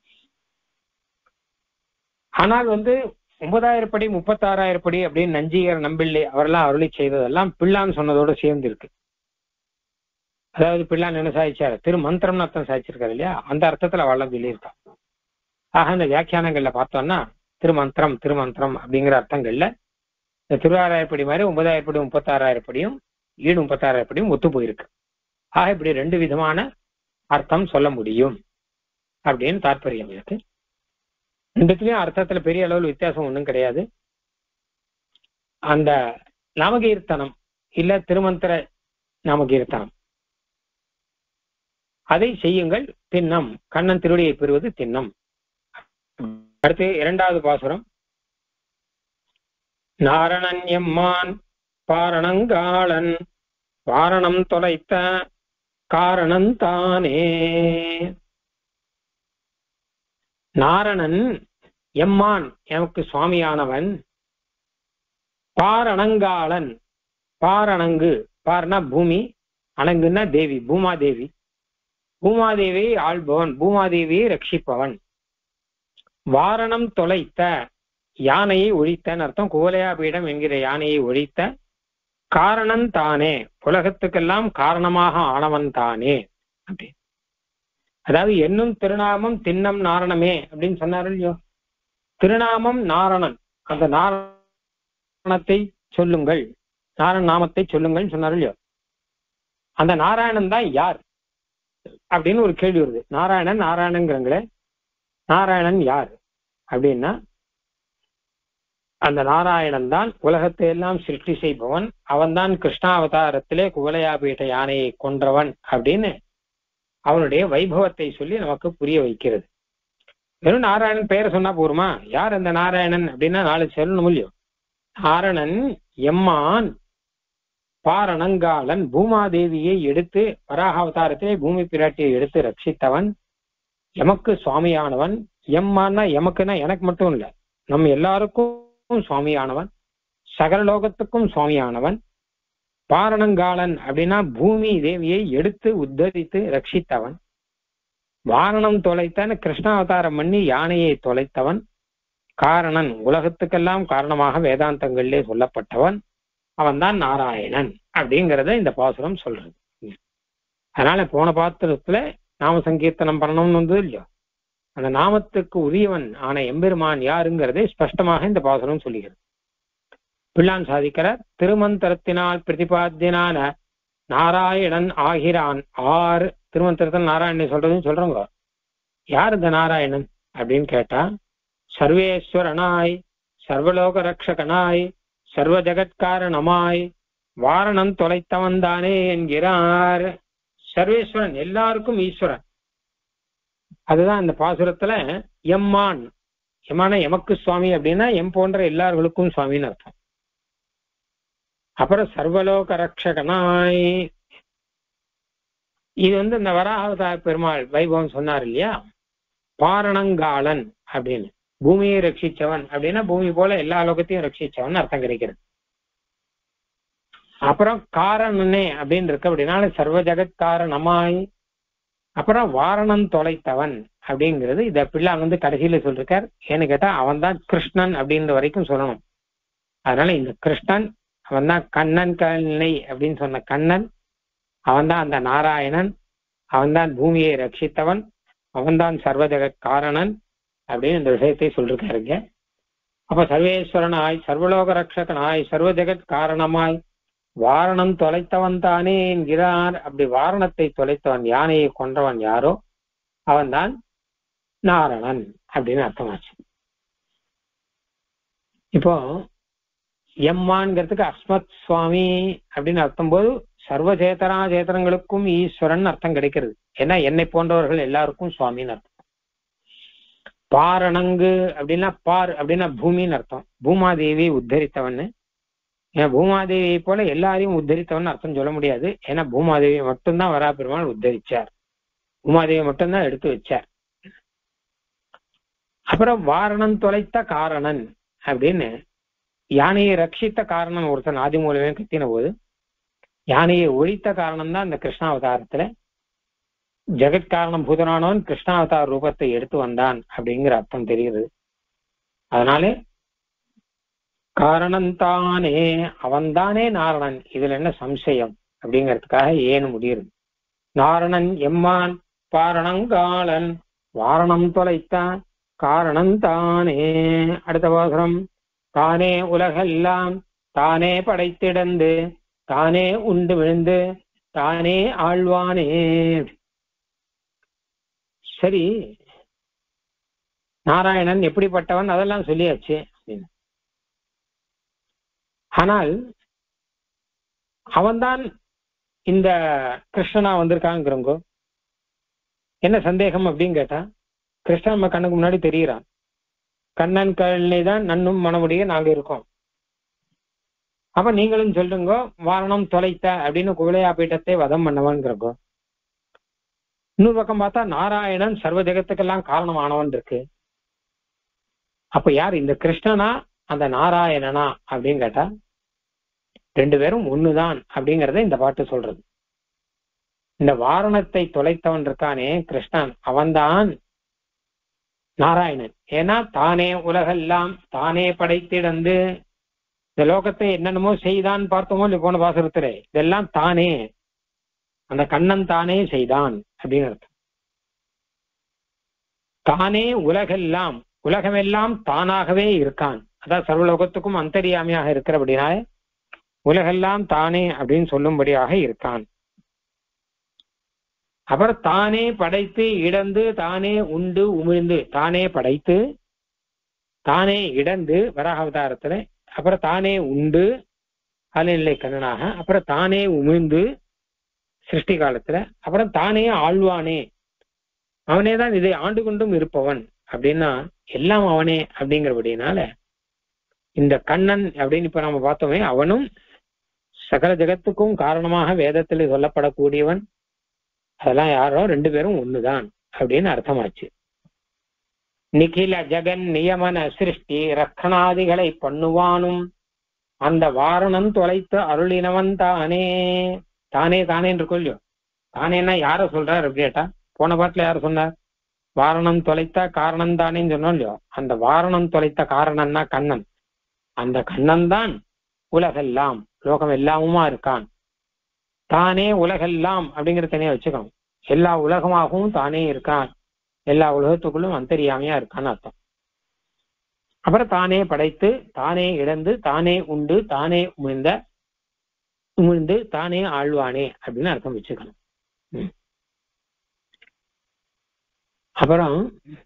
ஆனால் வந்து ஒன்பதாயிரம் படி முப்பத்தாறாயிரம் படி அப்படின்னு நஞ்சிகர் நம்பிள்ளை அவரெல்லாம் அருளி செய்ததெல்லாம் பிள்ளான்னு சொன்னதோட சேர்ந்து இருக்கு அதாவது பிள்ளான் என்ன சாதிச்சாரு திரு மந்திரம்னு அர்த்தம் சாதிச்சிருக்காரு இல்லையா அந்த அர்த்தத்துல அவெல்லாம் சொல்லியிருக்கா ஆக இந்த வியாக்கியானங்கள்ல பார்த்தோம்னா திருமந்திரம் திருமந்திரம் அப்படிங்கிற அர்த்தங்கள்ல இந்த திருவாராயிரப்படி மாதிரி ஒன்பதாயிரப்படி முப்பத்தாறாயிரப்படியும் ஈடு முப்பத்தாறாயிரப்படியும் ஒத்து போயிருக்கு ஆக இப்படி ரெண்டு விதமான அர்த்தம் சொல்ல முடியும் அப்படின்னு தாற்பயம் இருக்கு ரெண்டுத்துலயும் அர்த்தத்துல பெரிய அளவில் வித்தியாசம் ஒன்றும் கிடையாது அந்த நாமகீர்த்தனம் இல்ல திருமந்திர நாமகீர்த்தனம் அதை செய்யுங்கள் திண்ணம் கண்ணன் திருடியை பெறுவது திண்ணம் அடுத்து இரண்டாவது பாசுரம் நாரணன் எம்மான் பாரணங்காளன் வாரணம் தொலைத்த காரணந்தானே நாரணன் எம்மான் எமக்கு சுவாமியானவன் பாரணங்காளன் பாரணங்கு பார்னா பூமி அணங்குன்னா தேவி பூமாதேவி பூமாதேவியை ஆள்பவன் பூமாதேவியை ரட்சிப்பவன் வாரணம் தொலைத்த யானையை ஒழித்தன் அர்த்தம் குவலையாபீடம் என்கிற யானையை ஒழித்த காரணம் தானே உலகத்துக்கெல்லாம் காரணமாக ஆனவன் தானே அப்படி அதாவது என்னும் திருநாமம் திண்ணம் நாரணமே அப்படின்னு சொன்னாரு இல்லையோ திருநாமம் நாரணன் அந்த நாரணத்தை சொல்லுங்கள் நாரண நாமத்தை சொல்லுங்கள் சொன்னாரு இல்லையோ அந்த நாராயணன் தான் யார் அப்படின்னு ஒரு கேள்வி வருது நாராயணன் நாராயணங்கிறங்களே நாராயணன் யார் அப்படின்னா அந்த நாராயணன் தான் உலகத்தை எல்லாம் சிருஷ்டி செய்பவன் அவன்தான் கிருஷ்ணாவதாரத்திலே குவலையாபீட்ட யானையை கொன்றவன் அப்படின்னு அவனுடைய வைபவத்தை சொல்லி நமக்கு புரிய வைக்கிறது வெறும் நாராயணன் பெயரை சொன்னா போருமா யார் அந்த நாராயணன் அப்படின்னா நாலு சொல்லணும் இல்லையோ நாரணன் எம்மான் பாரணங்காலன் பூமாதேவியை எடுத்து வராக அவதாரத்திலே பூமி பிராட்டியை எடுத்து ரட்சித்தவன் எமக்கு சுவாமியானவன் எம்மான்னா எமக்குன்னா எனக்கு மட்டும் இல்ல நம்ம எல்லாருக்கும் சுவாமியானவன் சகல லோகத்துக்கும் சுவாமியானவன் பாரணங்காலன் அப்படின்னா பூமி தேவியை எடுத்து உத்தரித்து ரட்சித்தவன் வாரணம் தொலைத்தன் கிருஷ்ணாவதாரம் பண்ணி யானையை தொலைத்தவன் காரணன் உலகத்துக்கெல்லாம் காரணமாக வேதாந்தங்களிலே சொல்லப்பட்டவன் அவன்தான் நாராயணன் அப்படிங்கிறத இந்த பாசுரம் சொல்றது அதனால போன பாத்திரத்துல நாம சங்கீர்த்தனம் பண்ணணும்னு வந்து இல்லையோ அந்த நாமத்துக்கு உரியவன் ஆன எம்பெருமான் யாருங்கிறதை ஸ்பஷ்டமாக இந்த பாசுரம் சொல்லுகிறது பிள்ளான் சாதிக்கிறார் திருமந்திரத்தினால் பிரதிபாத்தியனான நாராயணன் ஆகிறான் ஆறு திருமந்திரத்தில் நாராயணனை சொல்றதுன்னு சொல்றோங்க யார் இந்த நாராயணன் அப்படின்னு கேட்டா சர்வேஸ்வரனாய் சர்வலோக ரக்ஷகனாய் சர்வ ஜெகத்காரணமாய் வாரணம் தொலைத்தவன் தானே என்கிறார் சர்வேஸ்வரன் எல்லாருக்கும் ஈஸ்வரன் அதுதான் இந்த பாசுரத்துல எம்மான் எம்மான எமக்கு சுவாமி அப்படின்னா எம் போன்ற எல்லார்களுக்கும் சுவாமின்னு அர்த்தம் அப்புறம் சர்வலோக ரக்ஷகனாய் இது வந்து இந்த வராவதார பெருமாள் வைபவம் சொன்னார் இல்லையா பாரணங்காளன் அப்படின்னு பூமியை ரட்சிச்சவன் அப்படின்னா பூமி போல எல்லா லோகத்தையும் ரட்சிச்சவன் அர்த்தம் கிடைக்கிறது அப்புறம் காரணனே அப்படின்னு இருக்கு அப்படின்னா சர்வ ஜெகத் காரணமாய் அப்புறம் வாரணம் தொலைத்தவன் அப்படிங்கிறது இத பிள்ளான் வந்து கடைசியில சொல்லிருக்கார் ஏன்னு கேட்டா அவன் தான் கிருஷ்ணன் அப்படின்ற வரைக்கும் சொல்லணும் அதனால இந்த கிருஷ்ணன் அவன் தான் கண்ணன் கண்ணை அப்படின்னு சொன்ன கண்ணன் அவன்தான் அந்த நாராயணன் அவன்தான் பூமியை ரட்சித்தவன் அவன்தான் சர்வஜக காரணன் அப்படின்னு இந்த விஷயத்தை சொல்லிருக்காருங்க அப்ப சர்வேஸ்வரனாய் சர்வலோக ரட்சகனாய் சர்வ ஜெகத் காரணமாய் வாரணம் தொலைத்தவன் தானே என்கிறார் அப்படி வாரணத்தை தொலைத்தவன் யானையை கொன்றவன் யாரோ அவன்தான் நாரணன் அப்படின்னு அர்த்தமாச்சு இப்போ எம்மான்ங்கிறதுக்கு அஸ்மத் சுவாமி அப்படின்னு அர்த்தம் போது சர்வ சேதனா சேதனங்களுக்கும் ஈஸ்வரன் அர்த்தம் கிடைக்கிறது ஏன்னா என்னை போன்றவர்கள் எல்லாருக்கும் சுவாமின்னு அர்த்தம் பாரணங்கு அப்படின்னா பார் அப்படின்னா பூமின்னு அர்த்தம் பூமாதேவி உத்தரித்தவன்னு ஏன்னா பூமாதேவியை போல எல்லாரையும் உத்தரித்தவன் அர்த்தம் சொல்ல முடியாது ஏன்னா பூமாதேவி மட்டும்தான் வரா பெருமாள் உத்தரிச்சார் பூமாதேவி மட்டும்தான் எடுத்து வச்சார் அப்புறம் வாரணம் தொலைத்த காரணன் அப்படின்னு யானையை ரட்சித்த காரணம் ஒருத்தன் ஆதி மூலமே கத்தின போது யானையை ஒழித்த காரணம் தான் இந்த கிருஷ்ணாவதாரத்துல ஜெகத்காரணம் பூதனானவன் கிருஷ்ணாவதார ரூபத்தை எடுத்து வந்தான் அப்படிங்கிற அர்த்தம் தெரிகிறது அதனாலே காரணந்தானே அவன்தானே நாரணன் இதுல என்ன சம்சயம் அப்படிங்கிறதுக்காக ஏன்னு முடியுது நாரணன் எம்மான் பாரணங்காலன் வாரணம் தொலைத்தான் காரணந்தானே அடுத்த வாசனம் தானே உலகெல்லாம் தானே படைத்திடந்து தானே உண்டு விழுந்து தானே ஆழ்வானே சரி நாராயணன் எப்படிப்பட்டவன் அதெல்லாம் சொல்லியாச்சு அப்படின்னு. ஆனால் அவன்தான் இந்த கிருஷ்ணனா வந்திருக்காங்கிறவங்க என்ன சந்தேகம் அப்படின்னு கேட்டா கிருஷ்ணன் நம்ம கண்ணுக்கு முன்னாடி தெரிகிறான் கண்ணன் கண்ணை தான் நன்னும் மனமுடிய நாங்க இருக்கோம் அப்ப நீங்களும் சொல்லுங்க வாரணம் தொலைத்த அப்படின்னு குவளையா பீட்டத்தை வதம் பண்ணவன்கிறக்கோ இன்னொரு பக்கம் பார்த்தா நாராயணன் சர்வ ஜெகத்துக்கெல்லாம் காரணமானவன் இருக்கு அப்ப யார் இந்த கிருஷ்ணனா அந்த நாராயணனா அப்படின்னு கேட்டா ரெண்டு பேரும் ஒண்ணுதான் அப்படிங்கறத இந்த பாட்டு சொல்றது இந்த வாரணத்தை தொலைத்தவன் இருக்கானே கிருஷ்ணன் அவன்தான் நாராயணன் ஏன்னா தானே உலகெல்லாம் தானே படைத்திடந்து இந்த லோகத்தை என்னென்னமோ செய்தான் பார்த்தோமோ இல்லை போன பாசுரத்துல இதெல்லாம் தானே அந்த கண்ணன் தானே செய்தான் அப்படின்னு அர்த்தம் தானே உலகெல்லாம் உலகமெல்லாம் தானாகவே இருக்கான் அதான் சர்வலோகத்துக்கும் அந்தரியாமையாக இருக்கிறபடினா உலகெல்லாம் தானே அப்படின்னு சொல்லும்படியாக இருக்கான் அப்புறம் தானே படைத்து இடந்து தானே உண்டு உமிழ்ந்து தானே படைத்து தானே இடந்து வராக அவதாரத்துல அப்புறம் தானே உண்டு அலைநிலை கண்ணனாக அப்புறம் தானே உமிழ்ந்து சிருஷ்டி காலத்துல அப்புறம் தானே ஆழ்வானே அவனே தான் இதை ஆண்டு கொண்டும் இருப்பவன் அப்படின்னா எல்லாம் அவனே அப்படிங்கிறபடினால இந்த கண்ணன் அப்படின்னு இப்ப நம்ம பார்த்தோமே அவனும் சகல ஜெகத்துக்கும் காரணமாக வேதத்தில் சொல்லப்படக்கூடியவன் அதெல்லாம் யாரோ ரெண்டு பேரும் ஒண்ணுதான் அப்படின்னு அர்த்தமாச்சு நிகில ஜெகன் நியமன சிருஷ்டி ரக்கணாதிகளை பண்ணுவானும் அந்த வாரணம் தொலைத்து அருளினவன் தானே தானே தானே இருக்கும் இல்லையோ தானேன்னா யார சொல்றார் அப்படி கேட்டா போன பாட்டுல யார் சொன்னார் வாரணம் தொலைத்த காரணம் தானேன்னு சொன்னோம் இல்லையோ அந்த வாரணம் தொலைத்த காரணம்னா கண்ணன் அந்த கண்ணன் தான் உலகெல்லாம் லோகம் எல்லாமுமா இருக்கான் தானே உலகெல்லாம் அப்படிங்கிற தனியா வச்சுக்கணும் எல்லா உலகமாகவும் தானே இருக்கான் எல்லா உலகத்துக்குள்ளும் அந்தரியாமையா இருக்கான்னு அர்த்தம் அப்புறம் தானே படைத்து தானே இழந்து தானே உண்டு தானே உமிழ்ந்த உமிழ்ந்து தானே ஆழ்வானே அப்படின்னு அர்த்தம் வச்சுக்கணும் ம். அப்புறம்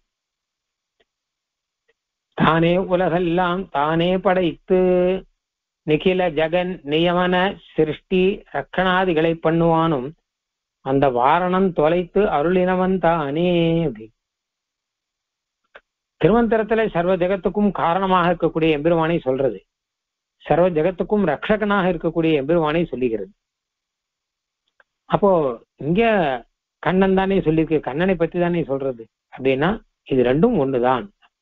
தானே உலகெல்லாம் தானே படைத்து நிகில ஜெகன் நியமன சிருஷ்டி ரக்கணாதிகளை பண்ணுவானும் அந்த வாரணம் தொலைத்து அருளினவன் தானே அப்படி திருமந்திரத்துல சர்வ ஜெகத்துக்கும் காரணமாக இருக்கக்கூடிய எம்பெருமானை சொல்றது சர்வ ஜெகத்துக்கும் ரக்ஷகனாக இருக்கக்கூடிய எம்பெருமானை சொல்லுகிறது அப்போ இங்க கண்ணன் தானே சொல்லியிருக்கு கண்ணனை பத்தி தானே சொல்றது அப்படின்னா இது ரெண்டும் ஒண்ணுதான்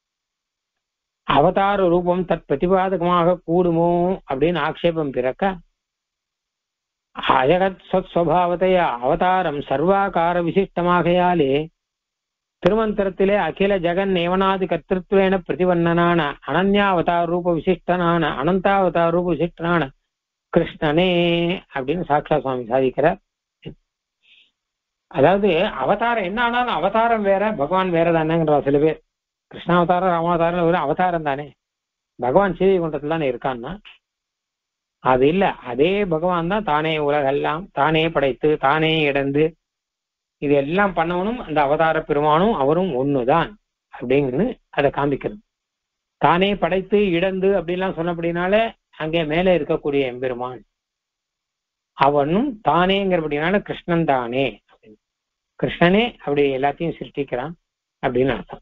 அவதார ரூபம் தத் பிரதிபாதகமாக கூடுமோ அப்படின்னு ஆக்ஷேபம் பிறக்க அஜகத் சத்ஸ்வபாவத்தைய அவதாரம் சர்வாகார விசிஷ்டமாகையாலே திருமந்திரத்திலே அகில ஜெகன் நேவனாதி கர்த்தத்வேன பிரதிவர்ணனான அனன்யாவதார ரூப விசிஷ்டனான அனந்தாவதார ரூப விசிஷ்டனான கிருஷ்ணனே அப்படின்னு சாக்ஷா சுவாமி சாதிக்கிறார் அதாவது அவதாரம் என்ன ஆனாலும் அவதாரம் வேற பகவான் வேற தானேங்கிறா சில பேர் கிருஷ்ணாவதாரம் ராமாவதாரம் ஒரு அவதாரம் தானே பகவான் சீதை குண்டத்துல தானே இருக்கான்னா அது இல்ல அதே பகவான் தான் தானே உலகெல்லாம் தானே படைத்து தானே இடந்து இது எல்லாம் பண்ணவனும் அந்த அவதார பெருமானும் அவரும் ஒண்ணுதான் அப்படின்னு அதை காண்பிக்கிறது தானே படைத்து இடந்து அப்படிலாம் சொன்னபடினால அங்கே மேலே இருக்கக்கூடிய எம்பெருமான் அவனும் தானேங்கிறபடினால கிருஷ்ணன் தானே அப்படின்னு. கிருஷ்ணனே அப்படி எல்லாத்தையும் சிருஷ்டிக்கிறான் அப்படின்னு அர்த்தம்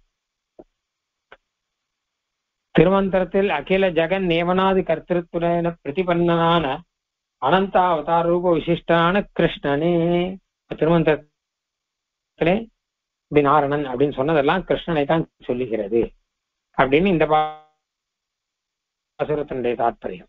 திருமந்திரத்தில் அகில ஜெகன் நேவனாதி கர்த்திருத்துவன பிரதிபன்னனான அனந்த அவதார ரூப விசிஷ்டனான கிருஷ்ணனே திருமந்திரத்திலே இப்படி நாரணன் அப்படின்னு சொன்னதெல்லாம் கிருஷ்ணனை தான் சொல்லுகிறது அப்படின்னு இந்த பாசுரத்தினுடைய தாற்பயம்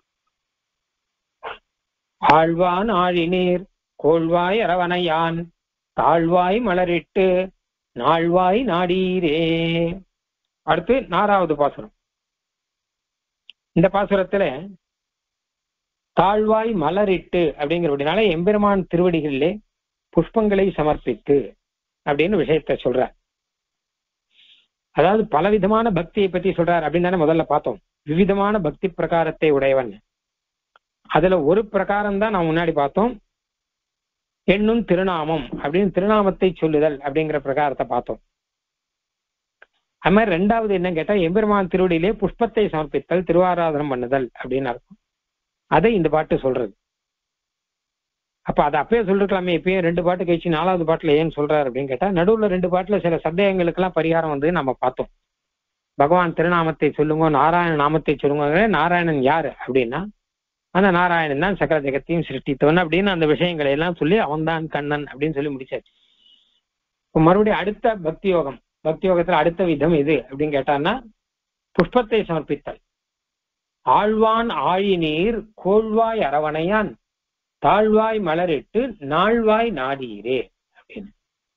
ஆழ்வான் ஆழிநீர் கோள்வாய் அரவணையான் தாழ்வாய் மலரிட்டு நாழ்வாய் நாடீரே அடுத்து நாலாவது பாசுரம் இந்த பாசுரத்துல தாழ்வாய் மலரிட்டு அப்படிங்கிறபடினால எம்பெருமான் திருவடிகளிலே புஷ்பங்களை சமர்ப்பித்து அப்படின்னு விஷயத்த சொல்றார் அதாவது பலவிதமான பக்தியை பத்தி சொல்றார் அப்படின்னு தானே முதல்ல பார்த்தோம் விவிதமான பக்தி பிரகாரத்தை உடையவன் அதுல ஒரு பிரகாரம் தான் நான் முன்னாடி பார்த்தோம் எண்ணும் திருநாமம் அப்படின்னு திருநாமத்தை சொல்லுதல் அப்படிங்கிற பிரகாரத்தை பார்த்தோம் அது மாதிரி ரெண்டாவது என்ன கேட்டா எம்பெருமான் திருவடியிலே புஷ்பத்தை சமர்ப்பித்தல் திருவாராதனம் பண்ணுதல் அப்படின்னு அர்த்தம் அதை இந்த பாட்டு சொல்றது அப்ப அதை அப்பயே சொல்லிருக்கலாமே இப்பயும் ரெண்டு பாட்டு கழிச்சு நாலாவது பாட்டுல ஏன் சொல்றாரு அப்படின்னு கேட்டா நடுவுல ரெண்டு பாட்டுல சில சந்தேகங்களுக்கெல்லாம் பரிகாரம் வந்து நம்ம பார்த்தோம் பகவான் திருநாமத்தை சொல்லுங்க நாராயண நாமத்தை சொல்லுங்க நாராயணன் யாரு அப்படின்னா அந்த நாராயணன் தான் சகல ஜெகத்தையும் சிருஷ்டித்தவன் அப்படின்னு அந்த விஷயங்களை எல்லாம் சொல்லி அவன்தான் கண்ணன் அப்படின்னு சொல்லி முடிச்சாச்சு இப்ப மறுபடியும் அடுத்த பக்தி யோகம் பக்தி யோகத்துல அடுத்த விதம் எது அப்படின்னு கேட்டான்னா புஷ்பத்தை சமர்ப்பித்தல் ஆழ்வான் ஆழிநீர் கோழ்வாய் அரவணையான் தாழ்வாய் மலரிட்டு நாழ்வாய் நாடீரே அப்படின்னு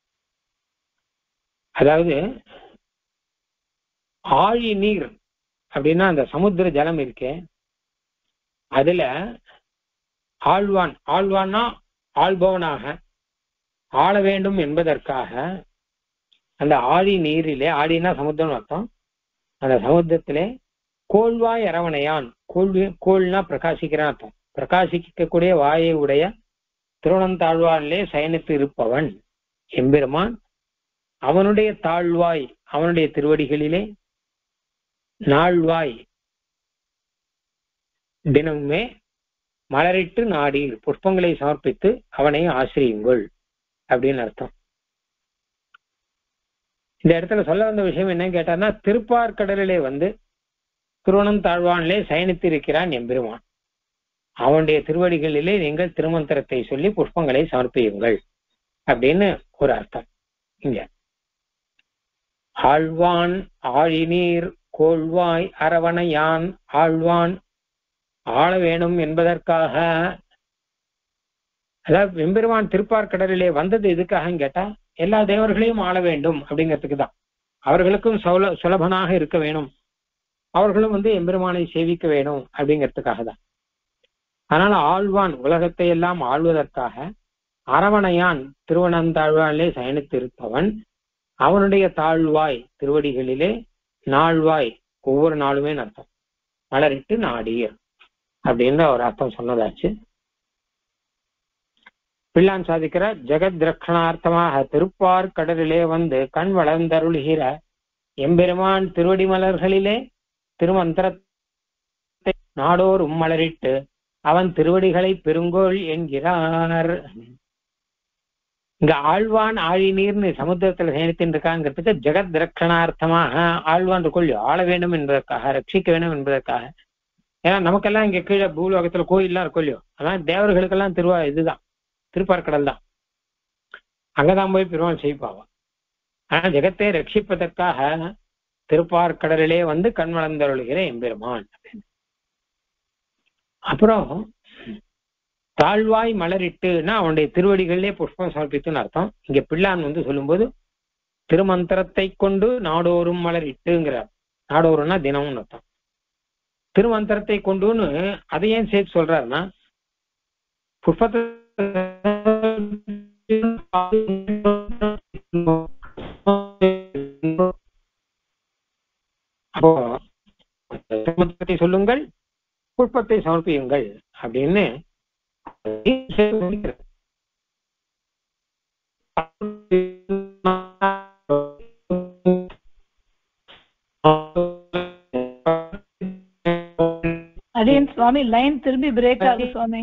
அதாவது ஆழி நீர் அப்படின்னா அந்த சமுத்திர ஜலம் இருக்கே அதுல ஆழ்வான் ஆழ்வான்னா ஆள்பவனாக ஆள வேண்டும் என்பதற்காக அந்த ஆழி நீரிலே ஆழினா சமுத்திரம் அர்த்தம் அந்த சமுத்திரத்திலே கோள்வாய் அரவணையான் கோள் கோள்னா பிரகாசிக்கிறான் அர்த்தம் பிரகாசிக்கக்கூடிய வாயை உடைய திருவனந்தாழ்வானிலே சயனித்து இருப்பவன் எம்பெருமான் அவனுடைய தாழ்வாய் அவனுடைய திருவடிகளிலே நாழ்வாய் தினமுமே மலரிட்டு நாடீர் புஷ்பங்களை சமர்ப்பித்து அவனை ஆசிரியுங்கள் அப்படின்னு அர்த்தம் இந்த இடத்துல சொல்ல வந்த விஷயம் என்னன்னு கேட்டார்னா திருப்பார்கடலிலே வந்து திருவனந்தாழ்வானிலே சயனித்து இருக்கிறான் எம்பெருமான் அவனுடைய திருவடிகளிலே நீங்கள் திருமந்திரத்தை சொல்லி புஷ்பங்களை சமர்ப்பியுங்கள் அப்படின்னு ஒரு அர்த்தம் இங்க ஆழ்வான் ஆழிநீர் கோள்வாய் அரவணையான் ஆழ்வான் ஆள வேணும் என்பதற்காக அதாவது எம்பெருமான் திருப்பார்கடலிலே வந்தது எதுக்காகன்னு கேட்டா எல்லா தேவர்களையும் ஆள வேண்டும் அப்படிங்கிறதுக்கு தான் அவர்களுக்கும் சுல சுலபனாக இருக்க வேணும் அவர்களும் வந்து எம்பெருமானை சேவிக்க வேணும் அப்படிங்கிறதுக்காக தான் அதனால ஆழ்வான் உலகத்தை எல்லாம் ஆள்வதற்காக அரவணையான் திருவனந்தாழ்வானிலே சயனித்து இருப்பவன் அவனுடைய தாழ்வாய் திருவடிகளிலே நாழ்வாய் ஒவ்வொரு நாளுமே அர்த்தம் மலரிட்டு நாடியர் அப்படின்னு ஒரு அர்த்தம் சொன்னதாச்சு பிள்ளான் சாதிக்கிற ஜெகத் ரக்ஷணார்த்தமாக திருப்பார் கடலிலே வந்து கண் வளர்ந்தருளுகிற எம்பெருமான் திருவடி மலர்களிலே திருமந்திரத்தை நாடோறும் மலரிட்டு அவன் திருவடிகளை பெருங்கோள் என்கிறார் இங்க ஆழ்வான் ஆழிநீர்னு சமுத்திரத்துல சேனித்தின் இருக்காங்கிறதுக்கு ஜெகத் ரக்ஷணார்த்தமாக ஆழ்வான் கொள்ளி ஆள வேண்டும் என்பதற்காக ரட்சிக்க வேண்டும் என்பதற்காக ஏன்னா நமக்கெல்லாம் இங்க கீழே பூலோகத்துல கோயில்லாம் இருக்கும் இல்லையோ அதான் தேவர்களுக்கெல்லாம் திருவா இதுதான் திருப்பார்கடல் தான் அங்கதான் போய் பெருமாள் செய்ப்பாவான் ஆனா ஜெகத்தை ரட்சிப்பதற்காக திருப்பார்கடலிலே வந்து கண் வளர்ந்தருளுகிற எம்பெருமான் அப்படின்னு அப்புறம் தாழ்வாய் மலரிட்டுன்னா அவனுடைய திருவடிகளிலே புஷ்பம் சமர்ப்பித்துன்னு அர்த்தம் இங்க பிள்ளான் வந்து சொல்லும்போது திருமந்திரத்தை கொண்டு நாடோறும் மலரிட்டுங்கிறார் நாடோறும்னா தினம்னு அர்த்தம் திருமந்திரத்தை கொண்டுன்னு அதை ஏன் சேர்த்து சொல்றாருன்னா புஷ்பத்தை அப்போ பத்தி சொல்லுங்கள் புஷ்பத்தை சமர்ப்பியுங்கள் அப்படின்னு அடியன் சுவாமி லைன் திரும்பி பிரேக் ஆகுது சுவாமி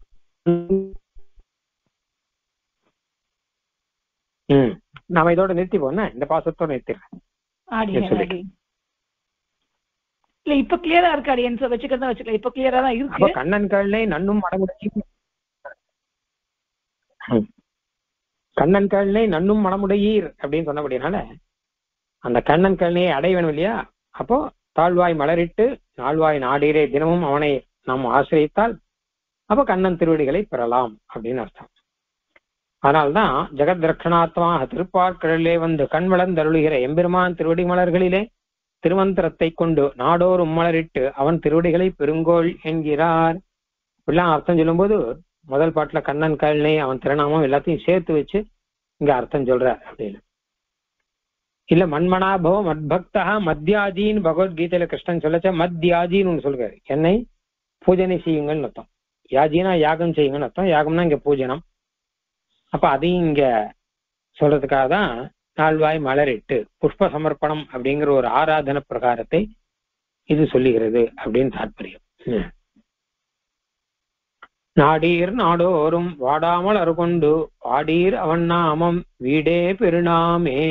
ம் நாம இதோட நிறுத்திப்போம் இந்த பாசத்தோட நிறுத்திடுறேன் ஆடியன் சொல்லு. ஆடியன் இல்ல இப்ப கிளியரா இருக்கு அடியன் சார் வச்சுக்கிறதா வச்சுக்கலாம் இப்ப கிளியரா தான் அப்ப இருக்கு கண்ணன் கருணை நன்னும் மனமுடையும் ம். கண்ணன் கருணை நன்னும் மனமுடையீர் அப்படின்னு சொன்னபடினால அந்த கண்ணன் கருணையை அடைய வேணும் இல்லையா அப்போ தாழ்வாய் மலரிட்டு நாழ்வாய் நாடீரே தினமும் அவனை நாம் ஆசிரியத்தால் அப்போ கண்ணன் திருவடிகளை பெறலாம் அப்படின்னு அர்த்தம் அதனால்தான் ஜெகத் ரட்சணாத்மாக திருப்பார்கடலே வந்து கண் வளர்ந்தருளுகிற எம்பெருமான் திருவடி மலர்களிலே திருமந்திரத்தை கொண்டு நாடோறும் மலரிட்டு அவன் திருவடிகளை பெருங்கோள் என்கிறார் இப்படிலாம் அர்த்தம் சொல்லும்போது முதல் பாட்டுல கண்ணன் கருணை அவன் திருநாமம் எல்லாத்தையும் சேர்த்து வச்சு இங்க அர்த்தம் சொல்ற அப்படின்னு இல்ல மண்மனாபவ மத்பக்தா மத்யாஜின்னு பகவத்கீதையில கிருஷ்ணன் சொல்லச்ச மத்யாஜின்னு ஒண்ணு சொல்றாரு என்னை பூஜனை செய்யுங்கள்னு அர்த்தம் யாஜினா யாகம் செய்யுங்கன்னு அர்த்தம் யாகம்னா இங்க பூஜனம் அப்ப அதையும் இங்க சொல்றதுக்காக தான் நால்வாய் மலரிட்டு புஷ்ப சமர்ப்பணம் அப்படிங்கிற ஒரு ஆராதன பிரகாரத்தை இது சொல்லுகிறது அப்படின்னு தாற்பயம் ம். நாடீர் நாடோறும் வாடாமல் அருகொண்டு வாடீர் அவன் நாமம் வீடே பெருநாமே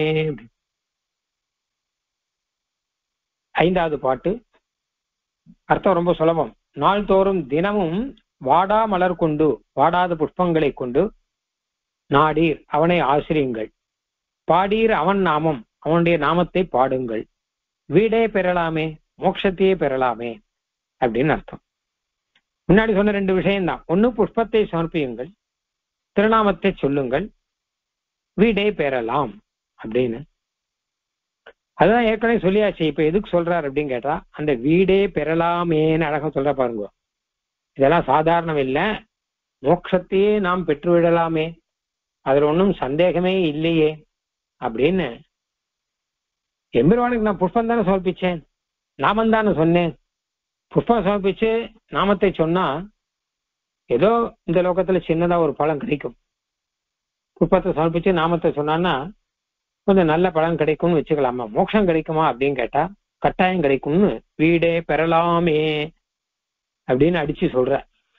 ஐந்தாவது பாட்டு அர்த்தம் ரொம்ப சுலபம் நாள்தோறும் தினமும் வாடா மலர் கொண்டு வாடாத புஷ்பங்களை கொண்டு நாடீர் அவனை ஆசிரியுங்கள் பாடீர் அவன் நாமம் அவனுடைய நாமத்தை பாடுங்கள் வீடே பெறலாமே மோட்சத்தையே பெறலாமே அப்படின்னு அர்த்தம் முன்னாடி சொன்ன ரெண்டு விஷயம்தான் ஒண்ணு புஷ்பத்தை சமர்ப்பியுங்கள் திருநாமத்தை சொல்லுங்கள் வீடே பெறலாம் அப்படின்னு அதுதான் ஏற்கனவே சொல்லியாச்சு இப்ப எதுக்கு சொல்றாரு அப்படின்னு கேட்டா அந்த வீடே பெறலாமேன்னு அழகா சொல்ற பாருங்க இதெல்லாம் சாதாரணம் இல்ல மோட்சத்தையே நாம் பெற்று விடலாமே அதுல ஒன்றும் சந்தேகமே இல்லையே அப்படின்னு எம்பெருமானுக்கு நான் புஷ்பம் தானே சமர்ப்பிச்சேன் நாமம் தானே சொன்னேன் புஷ்பம் சமர்ப்பிச்சு நாமத்தை சொன்னா ஏதோ இந்த லோகத்துல சின்னதா ஒரு பழம் கிடைக்கும் புஷ்பத்தை சமர்ப்பிச்சு நாமத்தை சொன்னான்னா கொஞ்சம் நல்ல பலன் கிடைக்கும்னு வச்சுக்கலாமா மோட்சம் கிடைக்குமா அப்படின்னு கேட்டா கட்டாயம் கிடைக்கும்னு வீடே பெறலாமே அப்படின்னு அடிச்சு சொல்ற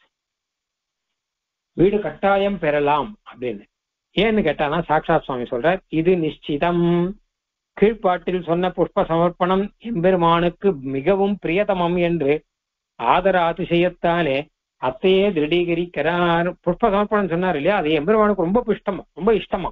வீடு கட்டாயம் பெறலாம் அப்படின்னு ஏன்னு கேட்டானா சாக்ஷாத் சுவாமி சொல்றார் இது நிச்சிதம் கீழ்ப்பாட்டில் சொன்ன புஷ்ப சமர்ப்பணம் எம்பெருமானுக்கு மிகவும் பிரியதமம் என்று ஆதர அதிசயத்தாலே அத்தையே திருடீகரிக்கிறார் புஷ்ப சமர்ப்பணம் சொன்னார் இல்லையா அது எம்பெருமானுக்கு ரொம்ப இஷ்டமா ரொம்ப இஷ்டமா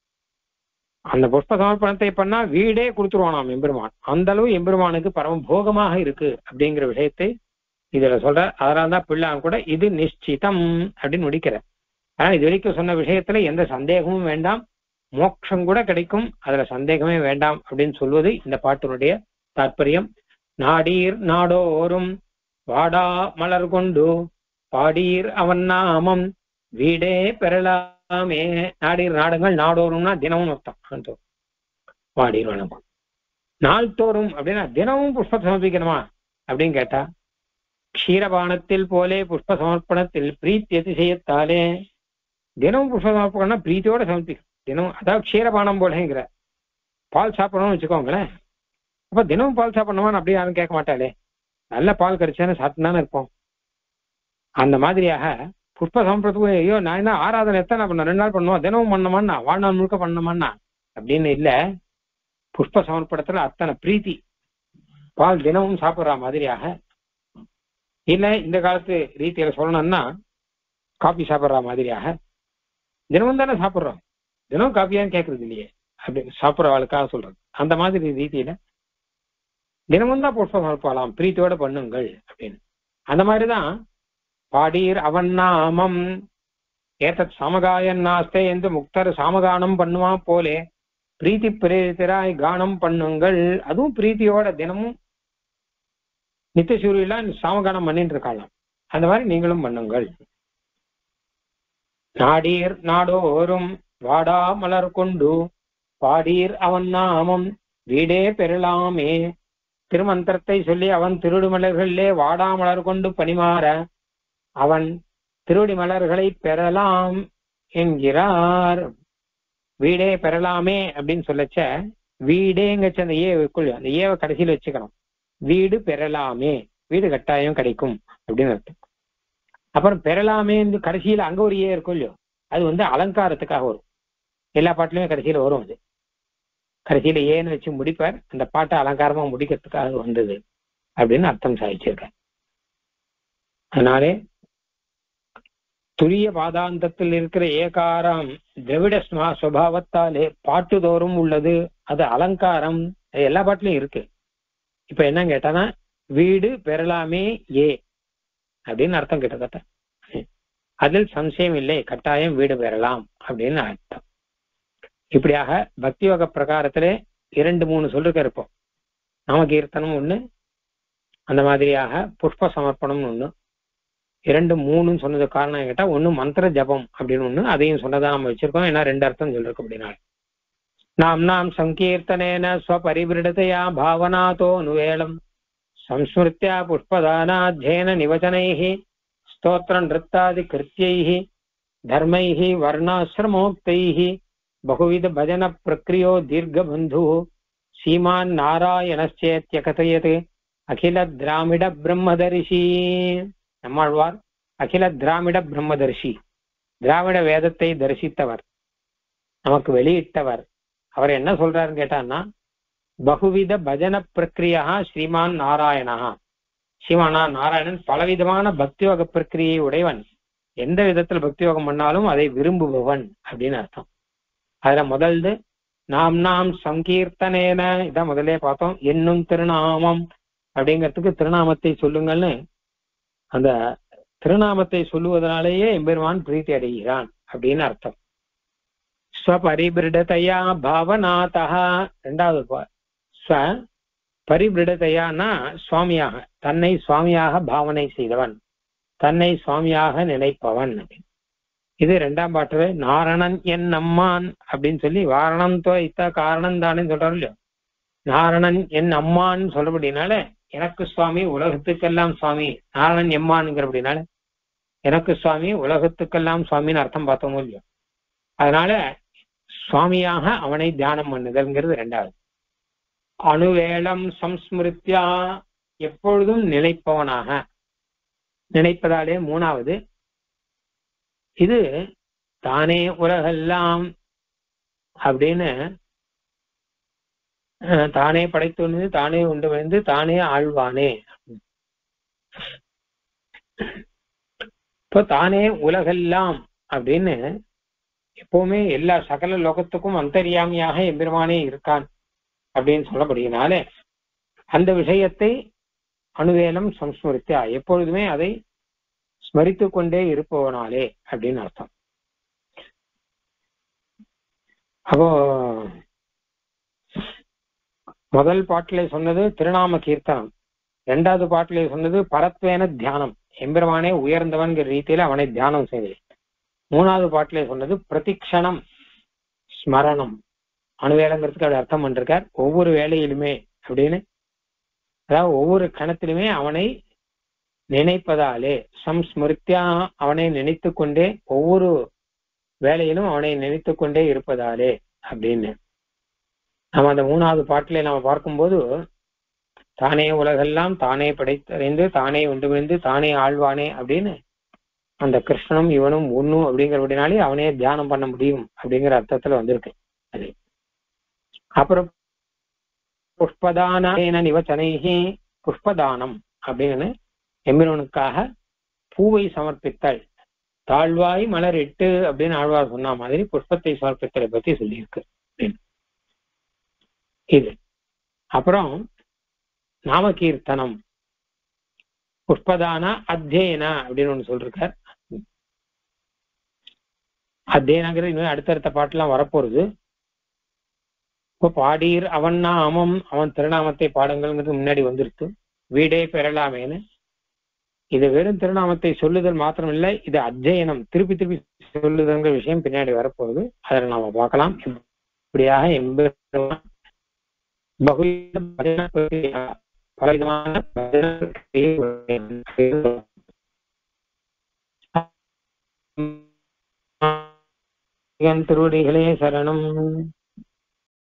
அந்த புஷ்ப சமர்ப்பணத்தை பண்ணா வீடே கொடுத்துருவானாம் எம்பெருமான் அந்த அளவு எம்பெருமானுக்கு பரம போகமாக இருக்கு அப்படிங்கிற விஷயத்தை இதுல சொல்ற அதனாலதான் பிள்ளான் கூட இது நிச்சிதம் அப்படின்னு முடிக்கிற ஆனா இது வரைக்கும் சொன்ன விஷயத்துல எந்த சந்தேகமும் வேண்டாம் மோட்சம் கூட கிடைக்கும் அதுல சந்தேகமே வேண்டாம் அப்படின்னு சொல்வது இந்த பாட்டினுடைய தாற்பயம் நாடீர் நாடோறும் வாடா மலர் கொண்டு பாடீர் அவன் நாமம் வீடே பெறலாமே நாடீர் நாடுங்கள் நாடோறும்னா தினமும் அர்த்தம் அர்த்தம். வாடீர் வணக்கம் நாள்தோறும் அப்படின்னா தினமும் புஷ்ப சமர்ப்பிக்கணுமா அப்படின்னு கேட்டா க்ஷீரபானத்தில் போலே புஷ்ப சமர்ப்பணத்தில் பிரீத்தி அதிசயத்தாலே தினமும் புஷ்ப சமர்ப்பணம்னா பிரீத்தியோட சமர்ப்பிக்கும் தினம் அதாவது க்ஷீரபானம் போலேங்கிற பால் சாப்பிடணும்னு வச்சுக்கோங்களேன் அப்ப தினமும் பால் சாப்பிடணுமான்னு அப்படியே யாரும் கேட்க மாட்டாளே நல்ல பால் கிடைச்சானே சாப்பிட்டு தானே இருப்போம் அந்த மாதிரியாக புஷ்ப சமர்ப்பணத்துக்கு ஐயோ நான் என்ன ஆராதனை எத்தனை பண்ண ரெண்டு நாள் பண்ணுவோம் தினமும் பண்ணமான்னா வாழ்நாள் முழுக்க பண்ணமான்னா அப்படின்னு இல்ல புஷ்ப சமர்ப்பணத்துல அத்தனை பிரீத்தி பால் தினமும் சாப்பிடுற மாதிரியாக இல்ல இந்த காலத்து ரீதியில சொல்லணும்னா காபி சாப்பிடுற மாதிரியாக தினமும் தானே சாப்பிடுறோம் தினம் காப்பியான்னு கேட்கறது இல்லையே அப்படி சாப்பிடுற ஆளுக்காக சொல்றது அந்த மாதிரி ரீதியில தினமும் தான் புஷ்ப சமர்ப்பலாம் பிரீத்தியோட பண்ணுங்கள் அப்படின்னு அந்த மாதிரிதான் பாடீர் அவன் நாமம் ஏத்தத் சமகாயன் நாஸ்தே என்று முக்தர் சாமகானம் பண்ணுவா போலே பிரீத்தி பிரேரித்தராய் கானம் பண்ணுங்கள் அதுவும் பிரீத்தியோட தினமும் நித்தியசூரியெல்லாம் சாமகானம் பண்ணிட்டு இருக்கலாம் அந்த மாதிரி நீங்களும் பண்ணுங்கள் நாடீர் நாடோறும் வாடா மலர் கொண்டு பாடீர் அவன் நாமம் வீடே பெறலாமே திருமந்திரத்தை சொல்லி அவன் திருடி மலர்களிலே வாடாமலர் கொண்டு பணிமாற அவன் திருடி மலர்களை பெறலாம் என்கிறார் வீடே பெறலாமே அப்படின்னு சொல்லச்ச வீடேங்கச்ச அந்த ஏவுக்குள் அந்த ஏவை கடைசியில் வச்சுக்கணும் வீடு பெறலாமே வீடு கட்டாயம் கிடைக்கும் அப்படின்னு அர்த்தம் அப்புறம் பெறலாமே கடைசியில அங்க ஒரு ஏ இருக்கும் இல்லையோ அது வந்து அலங்காரத்துக்காக வரும் எல்லா பாட்டுலயுமே கடைசியில வரும் அது கடைசியில ஏன்னு வச்சு முடிப்பார் அந்த பாட்டை அலங்காரமா முடிக்கிறதுக்காக வந்தது அப்படின்னு அர்த்தம் சாதிச்சிருக்க அதனாலே துரிய பாதாந்தத்தில் இருக்கிற ஏகாரம் திரவிட ஸ்மா சுவாவத்தாலே பாட்டுதோறும் உள்ளது அது அலங்காரம் அது எல்லா பாட்டிலும் இருக்கு இப்ப என்ன கேட்டானா வீடு பெறலாமே ஏ அப்படின்னு அர்த்தம் கிட்டத்தட்ட அதில் சம்சயம் இல்லை கட்டாயம் வீடு பெறலாம் அப்படின்னு அர்த்தம் இப்படியாக பக்தியோக பிரகாரத்திலே இரண்டு மூணு சொல்லிருக்க இருப்போம் நாமகீர்த்தனம் ஒண்ணு அந்த மாதிரியாக புஷ்ப சமர்ப்பணம்னு ஒண்ணு இரண்டு மூணுன்னு சொன்னது காரணம் கேட்டா ஒண்ணு மந்திர ஜபம் அப்படின்னு ஒண்ணு அதையும் சொன்னதா நம்ம வச்சிருக்கோம் ஏன்னா ரெண்டு அர்த்தம் சொல்லிருக்கோம் அப்படின்னா நாம் நாம் சங்கீர்த்தனேன ஸ்வபரிவிருடதையா பாவனாதோ அனுவேளம் சம்ஸ்மிருத்தியா புஷ்பதானாத்தியன நிவச்சனைः ஸ்தோத்திர நிறுத்தாதி கிருத்தியைः தர்மைः வர்ணாசிரமோக்தைः बहुविध भजन प्रक्रियो दीर्घबन्धुः श्रीमान् नारायणश्चेत्यकथयत् अखिल द्रामिड ब्रह्मदर्शी நம்மாழ்வார் அகில திராமிட பிரம்மதர்ஷி திராவிட வேதத்தை தரிசித்தவர் நமக்கு வெளியிட்டவர் அவர் என்ன சொல்றாருன்னு கேட்டான்னா பகுவித பஜன பிரக்கிரியா ஸ்ரீமான் நாராயணா ஸ்ரீமானா நாராயணன் பலவிதமான பக்தியோக பிரக்கிரியை உடையவன் எந்த விதத்தில் பக்தியோகம் பண்ணாலும் அதை விரும்புபவன் அப்படின்னு அர்த்தம் அதுல முதல்து நாம் நாம் சங்கீர்த்தனேன இதான் முதலே பார்த்தோம் என்னும் திருநாமம் அப்படிங்கிறதுக்கு திருநாமத்தை சொல்லுங்கள்னு அந்த திருநாமத்தை சொல்லுவதனாலேயே எம்பெருமான் பிரீத்தி அடைகிறான் அப்படின்னு அர்த்தம் ஸ்வபரிபிருடதையா பாவநாதா ரெண்டாவது ஸ்வ பரிபிருடதையானா சுவாமியாக தன்னை சுவாமியாக பாவனை செய்தவன் தன்னை சுவாமியாக நினைப்பவன் இது ரெண்டாம் பாட்டு நாரணன் என் அம்மான் அப்படின்னு சொல்லி வாரணம் தோ இத்த காரணம் தானே சொல்றாரு இல்லையோ நாரணன் என் அம்மான்னு சொல்லப்படினால எனக்கு சுவாமி உலகத்துக்கெல்லாம் சுவாமி நாரணன் எம்மானுங்கிறபடினால எனக்கு சுவாமி உலகத்துக்கெல்லாம் சுவாமின்னு அர்த்தம் பார்த்தோமோ இல்லையோ அதனால சுவாமியாக அவனை தியானம் பண்ணுதல்ங்கிறது ரெண்டாவது அணுவேளம் சம்ஸ்மிருத்தியா எப்பொழுதும் நினைப்பவனாக நினைப்பதாலே மூணாவது இது தானே உலகெல்லாம் அப்படின்னு தானே படைத்து தானே உண்டு வந்து தானே ஆழ்வானே இப்போ தானே உலகெல்லாம் அப்படின்னு எப்பவுமே எல்லா சகல லோகத்துக்கும் அந்தரியாமியாக எம்பெருமானே இருக்கான் அப்படின்னு சொல்லப்படுகிறனாலே அந்த விஷயத்தை அணுவேலம் சம்ஸ்மரித்தா எப்பொழுதுமே அதை ஸ்மரித்து கொண்டே இருப்பவனாலே அப்படின்னு அர்த்தம் அப்போ முதல் பாட்டிலே சொன்னது திருநாம கீர்த்தனம் இரண்டாவது பாட்டிலே சொன்னது பரத்வேன தியானம் எம்பெருமானே உயர்ந்தவன்கிற ரீதியில அவனை தியானம் செய்தேன் மூணாவது பாட்டிலே சொன்னது பிரதிக்ஷணம் ஸ்மரணம் அணுவேலங்கிறதுக்கு அப்படி அர்த்தம் பண்ணிருக்கார் ஒவ்வொரு வேலையிலுமே அப்படின்னு அதாவது ஒவ்வொரு கணத்திலுமே அவனை நினைப்பதாலே சம்ஸ்மிருத்தியா அவனை நினைத்து கொண்டே ஒவ்வொரு வேலையிலும் அவனை நினைத்து கொண்டே இருப்பதாலே அப்படின்னு நம்ம அந்த மூணாவது பாட்டிலே நம்ம பார்க்கும்போது தானே உலகெல்லாம் தானே படைத்தறிந்து தானே உண்டு விழுந்து தானே ஆழ்வானே அப்படின்னு அந்த கிருஷ்ணனும் இவனும் ஒண்ணும் அப்படிங்கிறபடினாலே அவனே தியானம் பண்ண முடியும் அப்படிங்கிற அர்த்தத்துல வந்திருக்கு அது அப்புறம் புஷ்பதான நிவச்சனைகி புஷ்பதானம் அப்படின்னு எம்பிரவனுக்காக பூவை சமர்ப்பித்தல் தாழ்வாய் மலர் இட்டு அப்படின்னு ஆழ்வார் சொன்ன மாதிரி புஷ்பத்தை சமர்ப்பித்தலை பத்தி சொல்லியிருக்கு இது அப்புறம் நாமகீர்த்தனம் புஷ்பதான அத்தியன அப்படின்னு ஒண்ணு சொல்லிருக்கார் அத்தியனங்கிறது இன்னும் அடுத்தடுத்த பாட்டுலாம் வரப்போறது இப்போ பாடீர் அவன் நாமம் அவன் திருநாமத்தை பாடுங்கள்ங்கிறது முன்னாடி வந்துருச்சு வீடே பெறலாமேன்னு இது வெறும் திருநாமத்தை சொல்லுதல் மாத்திரம் இல்லை இது அத்தியனம் திருப்பி திருப்பி சொல்லுதல்ங்கிற விஷயம் பின்னாடி வரப்போகுது அதில் நாம பார்க்கலாம் இப்படியாக எம்பெருமான் பலவிதமான திருவடிகளே சரணம்